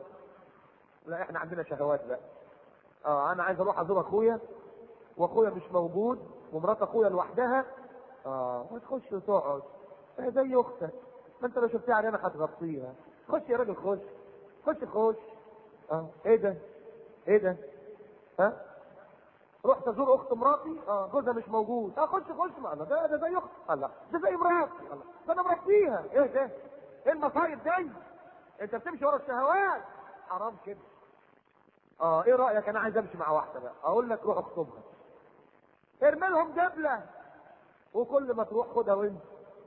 لا احنا عندنا شهوات بقى اه انا عايز اروح ازور اخويا واخويا مش موجود ومرات اخويا لوحدها اه وتخش وتقعد آه زي اختك ما انت لو شفتها علينا هتغطيها خش يا راجل خش خش خش اه ايه ده ايه ده ها رحت ازور اخت مراتي اه جوزها مش موجود اه خش خش ما الله ده ده زي اخت الله ده زي مراتي الله ده انا مربيها ايه ده ايه المصايب دي انت بتمشي ورا الشهوات حرام كده اه ايه رايك انا عايز امشي مع واحده بقى اقول لك روح اخطبها ارمي لهم دبله وكل ما تروح خدها وانت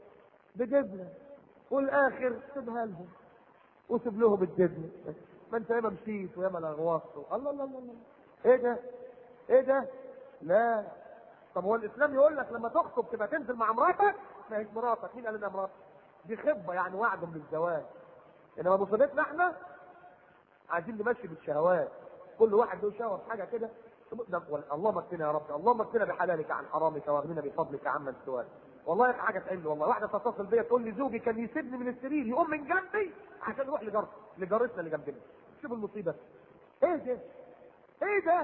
بدبله والاخر سيبها لهم وسيب لهم الدبله ما انت ياما مشيت وياما لغوصت الله الله الله الله ايه ده ايه ده لا طب هو الاسلام يقول لك لما تخطب تبقى تنزل مع مراتك ما هيش مراتك مين قال انها مراتك دي خطبه يعني وعد بالزواج انما مصيبتنا احنا عايزين نمشي بالشهوات كل واحد له شهوه في حاجه كده ده- اللهم اكفنا يا رب اللهم اكفنا بحلالك عن حرامك واغننا بفضلك عمن سواك والله حاجه تعمل والله واحده تتصل بيا تقول لي زوجي كان يسيبني من السرير يقوم من جنبي عشان يروح لجارته لجارتنا اللي جنبنا شوف المصيبه ايه ده ايه ده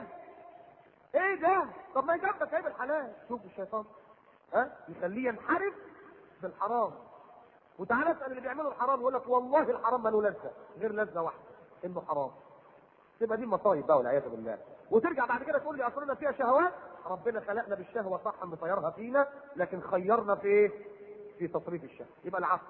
ايه ده طب ما يجنبك عيب الحلال شوف الشيطان ها يخليه ينحرف بالحرام وتعالى اسال اللي بيعملوا الحرام يقول لك والله الحرام ما له لذه غير لذه واحده انه حرام تبقى دي المصايب بقى والعياذ بالله وترجع بعد كده تقول لي اصلنا فيها شهوات ربنا خلقنا بالشهوه صح مطيرها فينا لكن خيرنا في ايه؟ في تصريف الشهوه يبقى العقل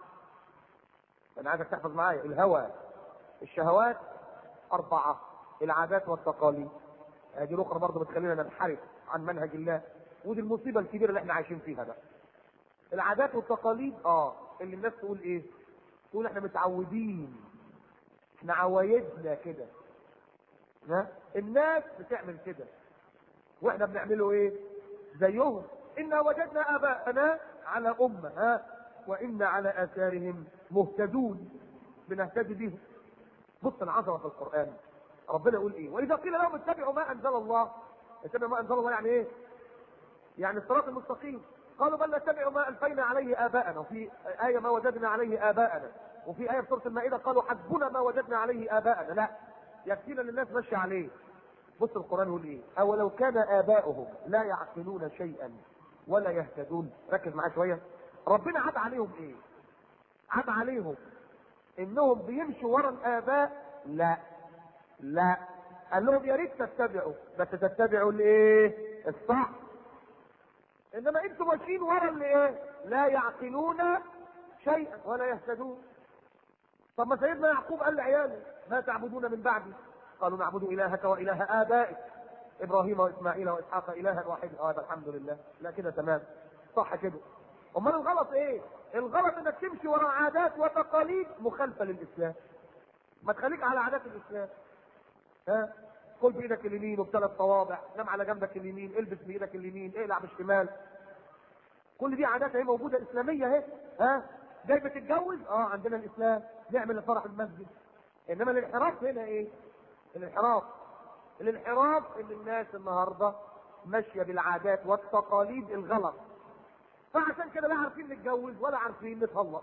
انا عايزك تحفظ معايا الهوى الشهوات اربعه العادات والتقاليد هذه الاخرى برضه بتخلينا ننحرف عن منهج الله ودي المصيبه الكبيره اللي احنا عايشين فيها بقى العادات والتقاليد اه اللي الناس تقول ايه تقول احنا متعودين احنا عوايدنا كده ها الناس بتعمل كده واحنا بنعمله ايه زيهم انا وجدنا اباءنا على امه ها وانا على اثارهم مهتدون بنهتدي بهم بص العظمه في القران ربنا يقول ايه واذا قيل لهم اتبعوا ما انزل الله اتبعوا ما انزل الله يعني ايه يعني الصراط المستقيم قالوا بل نتبع ما الفينا عليه اباءنا وفي ايه ما وجدنا عليه اباءنا وفي ايه في سوره المائده قالوا حسبنا ما وجدنا عليه اباءنا لا يكفينا ان الناس ماشيه عليه بص القران يقول ايه اولو كان اباؤهم لا يعقلون شيئا ولا يهتدون ركز معايا شويه ربنا عاد عليهم ايه عاد عليهم انهم بيمشوا ورا الاباء لا لا قال لهم يا ريت تتبعوا بس تتبعوا الايه الصح انما انتم ماشيين ورا اللي ايه لا يعقلون شيئا ولا يهتدون طب ما سيدنا يعقوب قال لعياله ما تعبدون من بعدي قالوا نعبد الهك واله ابائك ابراهيم واسماعيل واسحاق الها واحدا اه الحمد لله لا كده تمام صح كده امال الغلط ايه الغلط انك تمشي ورا عادات وتقاليد مخالفه للاسلام ما تخليك على عادات الاسلام ها كل بايدك اليمين وبثلاث صوابع نام على جنبك اليمين البس بايدك اليمين اقلع بالشمال كل دي عادات اهي موجوده اسلاميه اهي ها جاي بتتجوز اه عندنا الاسلام نعمل الفرح في المسجد انما الانحراف هنا ايه الانحراف الانحراف ان الناس النهارده ماشيه بالعادات والتقاليد الغلط فعشان كده لا عارفين نتجوز ولا عارفين نطلق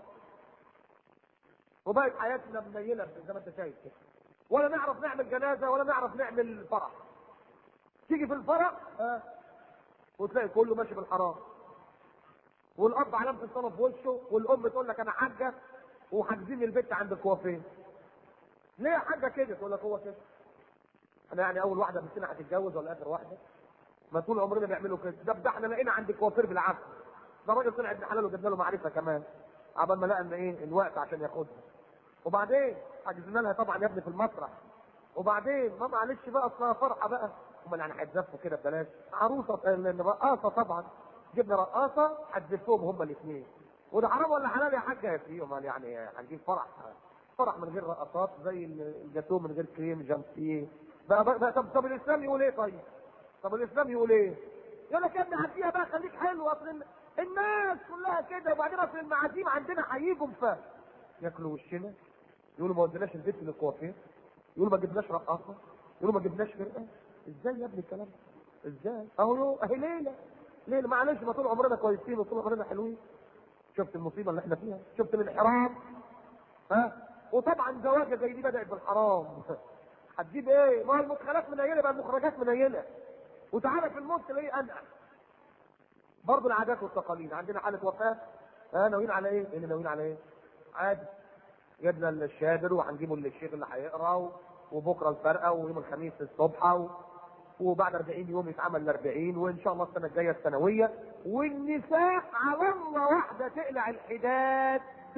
وبقت حياتنا منيله زي ما انت شايف كده ولا نعرف نعمل جنازه ولا نعرف نعمل فرح تيجي في الفرح ها وتلاقي كله ماشي بالحرام والاب علامه الصلاه في وشه والام تقول لك انا حاجه وحاجزين البيت عند الكوافير ليه يا حاجه كده تقول لك هو كده انا يعني اول واحده بنتنا هتتجوز ولا اخر واحده ما طول عمرنا بيعملوا كده ده ده احنا لقينا عند الكوافير بالعافيه ده راجل طلع ابن حلال وجبنا له معرفه كمان عبال ما لقى ان ايه الوقت عشان ياخدها وبعدين حجزنا لها طبعا يا ابني في المسرح وبعدين ما معلش بقى اصلها فرحه بقى امال يعني هيتزفوا كده ببلاش عروسه رقاصه طبعا جبنا رقاصه هتزفهم هما الاثنين وده حرام ولا حلال يا حاجه يا فيه امال يعني هنجيب فرح فرح من غير رقصات زي الجاتوه من غير كريم جانسيه بقى, بقى, بقى طب طب الاسلام يقول ايه طيب؟ طب الاسلام يقول ايه؟ يقول لك يا ابني هديها بقى خليك حلو اصل الناس كلها كده وبعدين اصل المعازيم عندنا هيجوا ف ياكلوا وشنا يقولوا ما وديناش البيت للكوافير يقولوا ما جبناش رقاصه يقولوا ما جبناش فرقه ازاي يا ابني الكلام ده؟ ازاي؟ اهو اهي ليله ليله معلش ما طول عمرنا كويسين وطول عمرنا حلوين شفت المصيبه اللي احنا فيها شفت الانحراف ها وطبعا زواجه زي دي بدات بالحرام هتجيب ايه؟ ما هو المدخلات منيله بقى المخرجات منيله وتعالى في الموت تلاقيه انقع برضه العادات والتقاليد عندنا حاله وفاه ها ناويين على ايه؟ اللي ناويين على ايه؟ عادي جبنا الشادر وهنجيبه للشيخ اللي هيقرا وبكره الفرقه ويوم الخميس الصبح و... وبعد 40 يوم يتعمل ال 40 وان شاء الله السنه الجايه السنويه والنساء على الله واحده تقلع الحداد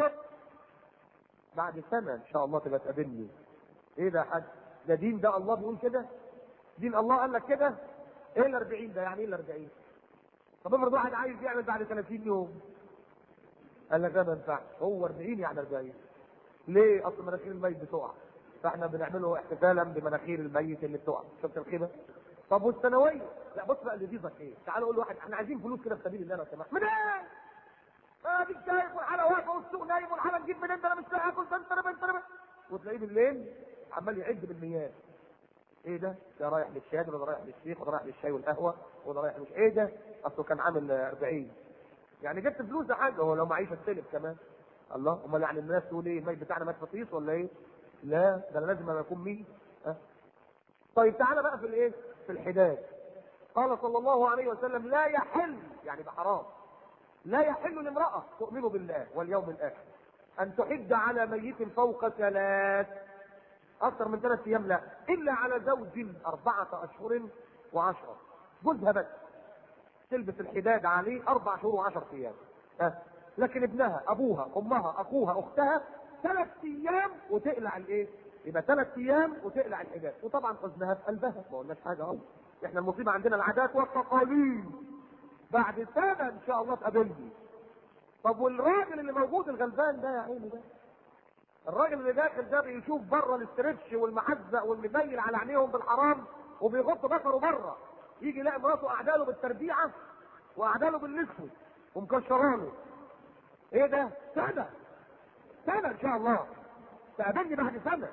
بعد سنه ان شاء الله تبقى تقابلني ايه ده يا حاج ده دين ده الله بيقول كده دين الله قال لك كده ايه ال 40 ده يعني ايه ال 40 طب افرض واحد عايز يعمل بعد 30 يوم قال لك ده ما ينفعش هو 40 يعني 40 ليه اصل مناخير الميت بتقع فاحنا بنعمله احتفالا بمناخير الميت اللي بتقع شفت الخيبه طب والثانويه لا بص بقى اللي يضيفك ايه تعال قول لواحد احنا عايزين فلوس كده في سبيل الله لو سمحت منين اه دي شايف والحاله واقفه والسوق نايم والحاله نجيب منين ده انا مش لاقي اكل ده انت انا انت انا وتلاقيه بالليل عمال يعد بالمياه ايه ده؟ ده رايح للشهاده وده رايح للشيخ وده رايح للشاي والقهوه وده رايح مش ايه ده؟ اصله كان عامل 40 يعني جبت فلوس ده حاجه هو لو معيش السلف كمان الله امال يعني الناس تقول ايه الميت بتاعنا مات فطيس ولا ايه؟ لا ده انا لازم اكون مين؟ أه؟ طيب تعالى بقى في الايه؟ في الحداد قال صلى الله عليه وسلم لا يحل يعني بحرام لا يحل لامرأة تؤمن بالله واليوم الآخر أن تحد على ميت فوق ثلاث أكثر من ثلاث أيام لا إلا على زوج أربعة أشهر وعشرة جوزها بس تلبس الحداد عليه أربع شهور وعشر أيام أه. لكن ابنها أبوها أمها أخوها أختها ثلاث أيام وتقلع الإيه؟ يبقى ثلاث أيام وتقلع الحجاب وطبعا حزنها في قلبها ما قلناش حاجة أهو احنا المصيبة عندنا العادات والتقاليد بعد سنة ان شاء الله تقابلني طب والراجل اللي موجود الغلبان ده يا عيني ده الراجل اللي داخل ده بيشوف بره الاسترتش والمحزق والمبين على عينيهم بالحرام وبيغط بصره بره يجي يلاقي مراته قاعده له بالتربيعه وقاعده له بالاسود ومكشراله ايه ده؟ سنه سنه ان شاء الله تقابلني بعد سنه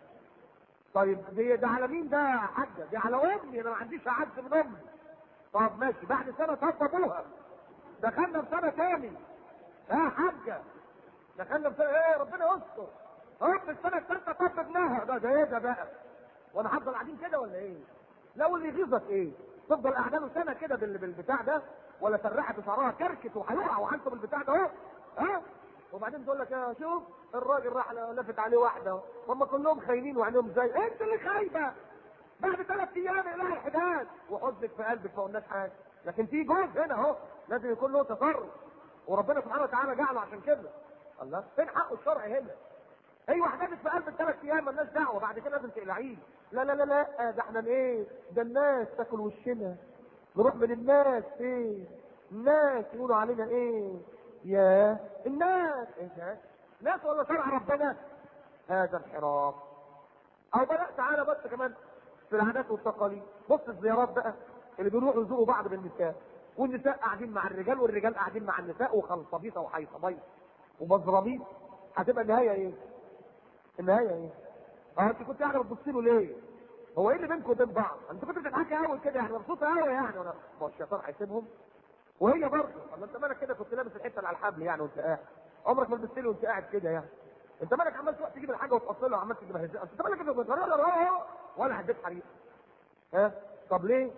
طيب دي ده على مين ده يا حاجه؟ دي على امي انا ما عنديش اعز من امي طب ماشي بعد سنه طب ابوها دخلنا في سنه تاني يا حاجه دخلنا في سنه ايه ربنا يستر رب السنه الثالثه طب ابنها ده ده ايه ده بقى؟ وانا هفضل قاعدين كده ولا ايه؟ لا واللي يغيظك ايه؟ تفضل قاعده له سنه كده بال- بالبتاع ده ولا سرحت شعرها كركت وهيقع وعنده بالبتاع ده اهو ها؟ وبعدين تقول لك يا شوف الراجل راح لفت عليه واحده هم كلهم خاينين وعينيهم زي انت اللي خايبه بعد ثلاث ايام اقلع الحداد وحزنك في قلبك ما قلناش حاجه لكن في جوز هنا اهو لازم يكون له تصرف وربنا سبحانه وتعالى جعله عشان كده الله فين حقه الشرعي هنا هي وحدتك في قلب الثلاث ايام مالناش دعوه بعد كده لازم تقلعيه لا لا لا لا ده احنا ايه ده الناس تاكل وشنا نروح من الناس ايه الناس يقولوا علينا ايه يا الناس ايه ده ناس ولا شرع ربنا هذا انحراف او بلا تعالى بس كمان في العادات والتقاليد بص الزيارات بقى اللي بيروحوا يزوروا بعض بالنساء والنساء قاعدين مع الرجال والرجال قاعدين مع النساء وخلصبيطه وحيصبيط ومزرمين هتبقى النهايه ايه؟ النهايه ايه؟ اه انت كنت قاعده بتبص له ليه؟ هو ايه اللي بينكم وبين بعض؟ انت كنت بتضحكي قوي كده يعني مبسوطه قوي يعني وانا ما هو الشيطان هيسيبهم وهي برضه اما انت مالك كده كنت لابس الحته اللي على الحبل يعني وانت قاعد عمرك ما لبست لي وانت قاعد كده يعني انت مالك عمال تروح تجيب الحاجه وتفصلها وعمال تجيبها ازاي انت مالك كده بتغير- ولا هديت حريق ها طب ليه؟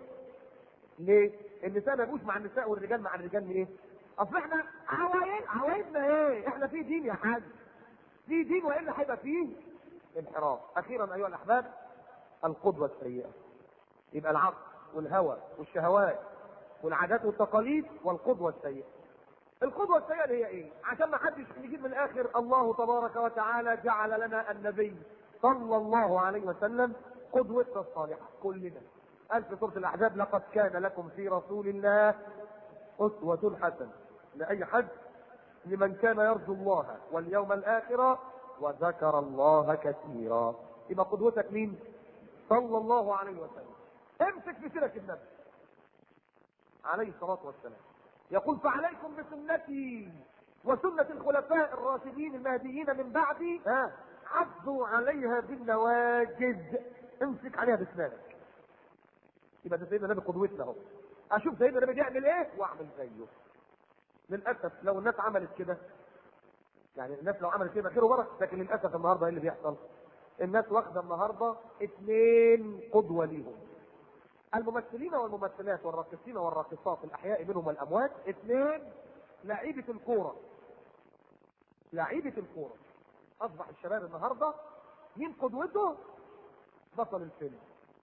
ليه؟ النساء ما يبقوش مع النساء والرجال مع الرجال ايه؟ اصل احنا عوايد عوايدنا ايه؟ احنا في دين يا حاج في دين والا هيبقى فيه انحراف اخيرا ايها الاحباب القدوه السيئه يبقى العقل والهوى والشهوات والعادات والتقاليد والقدوه السيئه القدوة السيئة اللي هي ايه؟ عشان ما حدش يجيب من الاخر الله تبارك وتعالى جعل لنا النبي صلى الله عليه وسلم قدوتنا الصالحة كلنا. قال في سورة الأحزاب لقد كان لكم في رسول الله أسوة حسنة لأي حد لمن كان يرجو الله واليوم الآخر وذكر الله كثيرا. يبقى قدوتك مين؟ صلى الله عليه وسلم. امسك في سيرة النبي عليه الصلاة والسلام. يقول فعليكم بسنتي وسنة الخلفاء الراشدين المهديين من بعدي ها عضوا عليها بالنواجذ امسك عليها باسنانك يبقى ده سيدنا النبي قدوتنا اهو اشوف سيدنا النبي بيعمل ايه واعمل زيه للاسف لو الناس عملت كده يعني الناس لو عملت كده خير وبركه لكن للاسف النهارده ايه اللي بيحصل؟ الناس واخده النهارده اثنين قدوه ليهم الممثلين والممثلات والراقصين والراقصات الاحياء منهم والاموات اثنين لعيبه الكوره لعيبه الكوره اصبح الشباب النهارده مين قدوته؟ بطل الفيلم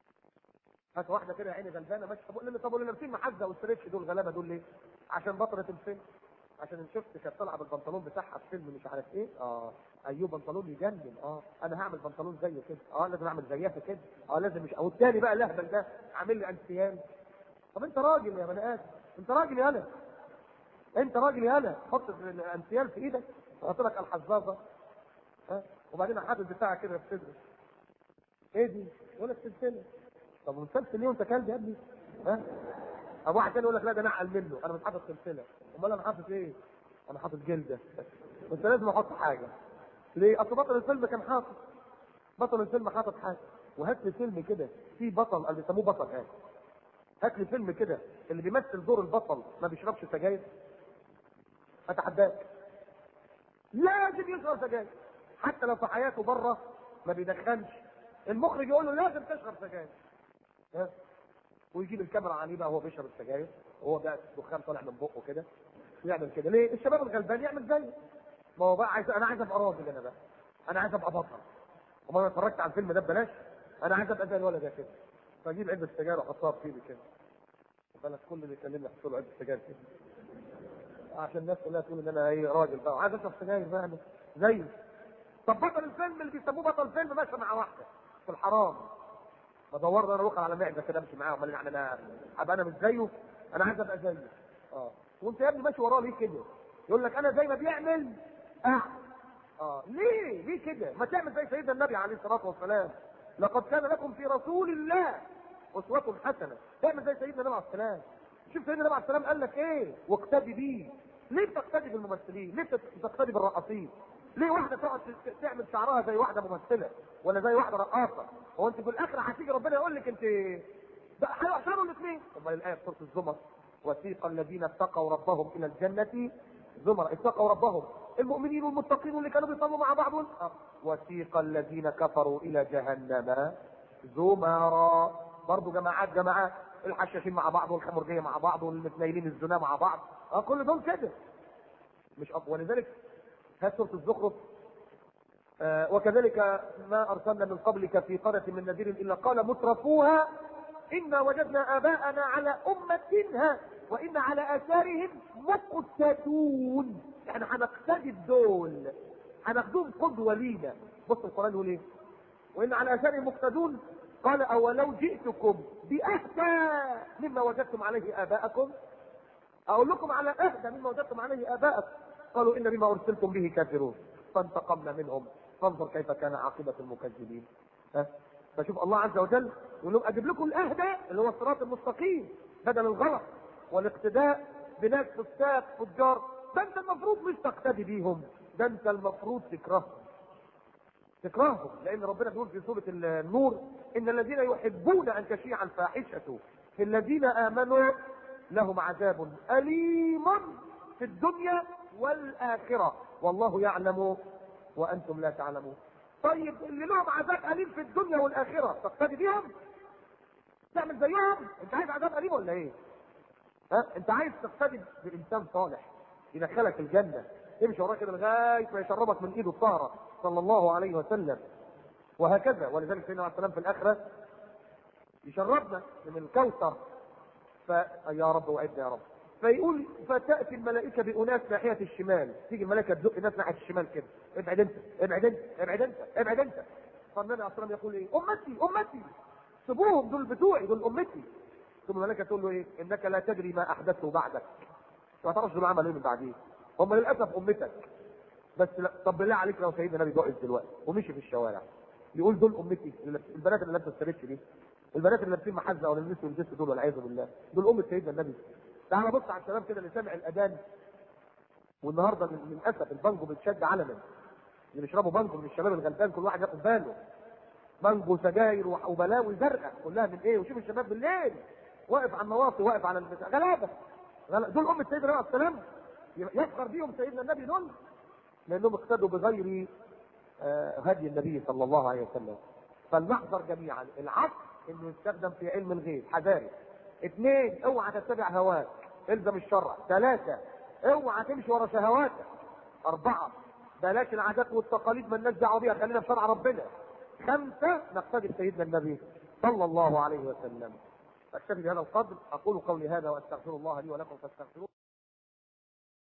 هات واحده كده يا عيني غلبانه ماشيه طب قول لي طب اللي لابسين محزه والستريتش دول غلابه دول ليه؟ عشان بطله الفيلم عشان إن شفت كانت طالعه بالبنطلون بتاعها في فيلم مش عارف ايه اه ايوه بنطلون يجنن اه انا هعمل بنطلون زيه كده اه لازم اعمل زيها في كده اه لازم مش او التاني بقى الاهبل ده عامل لي انسيان طب انت راجل يا بني ادم انت راجل يالا انت راجل يالا حط الانسيان في ايدك وحط لك الحزازه ها وبعدين حاطط بتاعك كده في صدرك ايه دي؟ يقول لك سلسله طب مسلسل ليه وانت كلب يا ابني؟ ها؟ ابو واحد تاني يقول لك لا ده نعقل منه انا مش حاطط سلسله امال انا حاطط ايه؟ انا حاطط جلده بس لازم احط حاجه ليه؟ اصل بطل الفيلم كان حاطط بطل الفيلم حاطط حاجه وهات لي فيلم كده في بطل اللي بيسموه بطل يعني هات لي فيلم كده اللي بيمثل دور البطل ما بيشربش سجاير اتحداك لازم يشرب سجاير حتى لو في حياته بره ما بيدخنش المخرج يقول له لازم تشرب سجاير ها ويجيب الكاميرا عليه بقى وهو بيشرب السجاير وهو بقى الدخان طالع من بقه كده ويعمل كده ليه؟ الشباب الغلبان يعمل زيه ما هو بقى عايز انا عايز ابقى راجل انا بقى انا عايز ابقى بطل وما انا اتفرجت على الفيلم ده ببلاش انا عايز ابقى زي الولد ده كده فاجيب علبه سجاير واحطها في ايدي كده بالك كل اللي يكلمني يحط له علبه سجاير كده عشان الناس كلها تقول ان انا ايه راجل بقى وعايز اشرب سجاير بقى أنا زيه طب بطل الفيلم اللي بيسموه بطل فيلم ماشي مع واحده في الحرام بدور انا اروح على معده كده امشي معاه امال يعني انا ابقى انا مش زيه انا عايز ابقى زيه اه وانت يا ابني ماشي وراه ليه كده يقول لك انا زي ما بيعمل اه اه ليه ليه كده ما تعمل زي سيدنا النبي عليه الصلاه والسلام لقد كان لكم في رسول الله اسوه حسنه تعمل زي سيدنا النبي عليه السلام شوف سيدنا النبي عليه السلام قال لك ايه واقتدي بيه ليه بتقتدي بالممثلين ليه بتقتدي بالرقاصين ليه واحده تقعد تعمل شعرها زي واحده ممثله ولا زي واحده رقاصه هو انت في الاخر هتيجي ربنا يقول لك انت ده هيحشروا الاثنين امال الايه في سوره الزمر وسيق الذين اتقوا ربهم الى الجنه زمر اتقوا ربهم المؤمنين والمتقين واللي كانوا بيصلوا مع بعض آه. وسيق الذين كفروا الى جهنم زمرا برضه جماعات جماعات الحشاشين مع بعض والخمرجيه مع بعض والمتنيلين الزنا مع بعض اه كل دول كده مش أب... ولذلك هات سوره الزخرف آه وكذلك ما ارسلنا من قبلك في قريه من نذير الا قال مترفوها انا وجدنا اباءنا على امه وان على اثارهم مقتدون يعني هنقتدي بدول هناخدهم قدوه لينا بص القران يقول ايه وان على اثارهم مقتدون قال اولو جئتكم باهدى مما وجدتم عليه اباءكم اقول لكم على اهدى مما وجدتم عليه اباءكم قالوا ان بما ارسلتم به كافرون فانتقمنا منهم فانظر كيف كان عاقبه المكذبين ها فشوف الله عز وجل يقول لهم اجيب لكم الاهدى اللي هو الصراط المستقيم بدل الغلط والاقتداء بناس فساق فجار ده انت المفروض مش تقتدي بيهم ده انت المفروض تكرههم تكرههم لان ربنا بيقول في سوره النور ان الذين يحبون ان تشيع الفاحشه في الذين امنوا لهم عذاب اليم في الدنيا والاخره والله يعلم وانتم لا تعلمون طيب اللي لهم عذاب اليم في الدنيا والاخره تقتدي بيهم تعمل زيهم انت عايز عذاب اليم ولا ايه ها انت عايز تقتدي بانسان صالح يدخلك الجنه امشي وراه كده لغايه ما يشربك من ايده الطاهره صلى الله عليه وسلم وهكذا ولذلك سيدنا عليه السلام في الاخره يشربنا من الكوثر ف يا رب وعدنا يا رب فيقول فتاتي الملائكه باناس ناحيه الشمال تيجي الملائكه تزق الناس ناحيه الشمال كده ابعد انت ابعد انت ابعد انت ابعد انت فالنبي عليه الصلاه يقول ايه امتي امتي سيبوهم دول بتوعي دول امتي ثم الملائكه تقول له ايه انك لا تدري ما احدثه بعدك ما تعرفش دول عملوا ايه من بعدين هم للاسف امتك بس لا طب بالله عليك لو سيدنا النبي واقف دلوقتي ومشي في الشوارع يقول دول امتي البنات اللي لابسه الستريتش دي البنات اللي لابسين محزه ولا لابسين الجس دول والعياذ بالله دول امه سيدنا النبي تعال بص على الشباب كده اللي سامع الاذان والنهارده للاسف البانجو بيتشد علنا اللي بيشربوا بانجو من الشباب الغلبان كل واحد ياخد باله بانجو سجاير وبلاوي زرقاء كلها من ايه وشوف الشباب بالليل واقف على النواصي واقف على البتاع غلابه دول امه سيدنا عليه السلام يفخر بيهم سيدنا النبي دول لانهم اقتدوا بغير هدي النبي صلى الله عليه وسلم فلنحذر جميعا العقل انه يستخدم في علم الغيب حذاري اثنين اوعى تتبع هواك الزم الشرع ثلاثة اوعى تمشي ورا شهواتك اربعة بلاش العادات والتقاليد ما لناش دعوه بيها خلينا في شرع ربنا خمسة نقتدي بسيدنا النبي صلى الله عليه وسلم اكتفي بهذا القدر اقول قولي هذا واستغفر الله لي ولكم فاستغفروه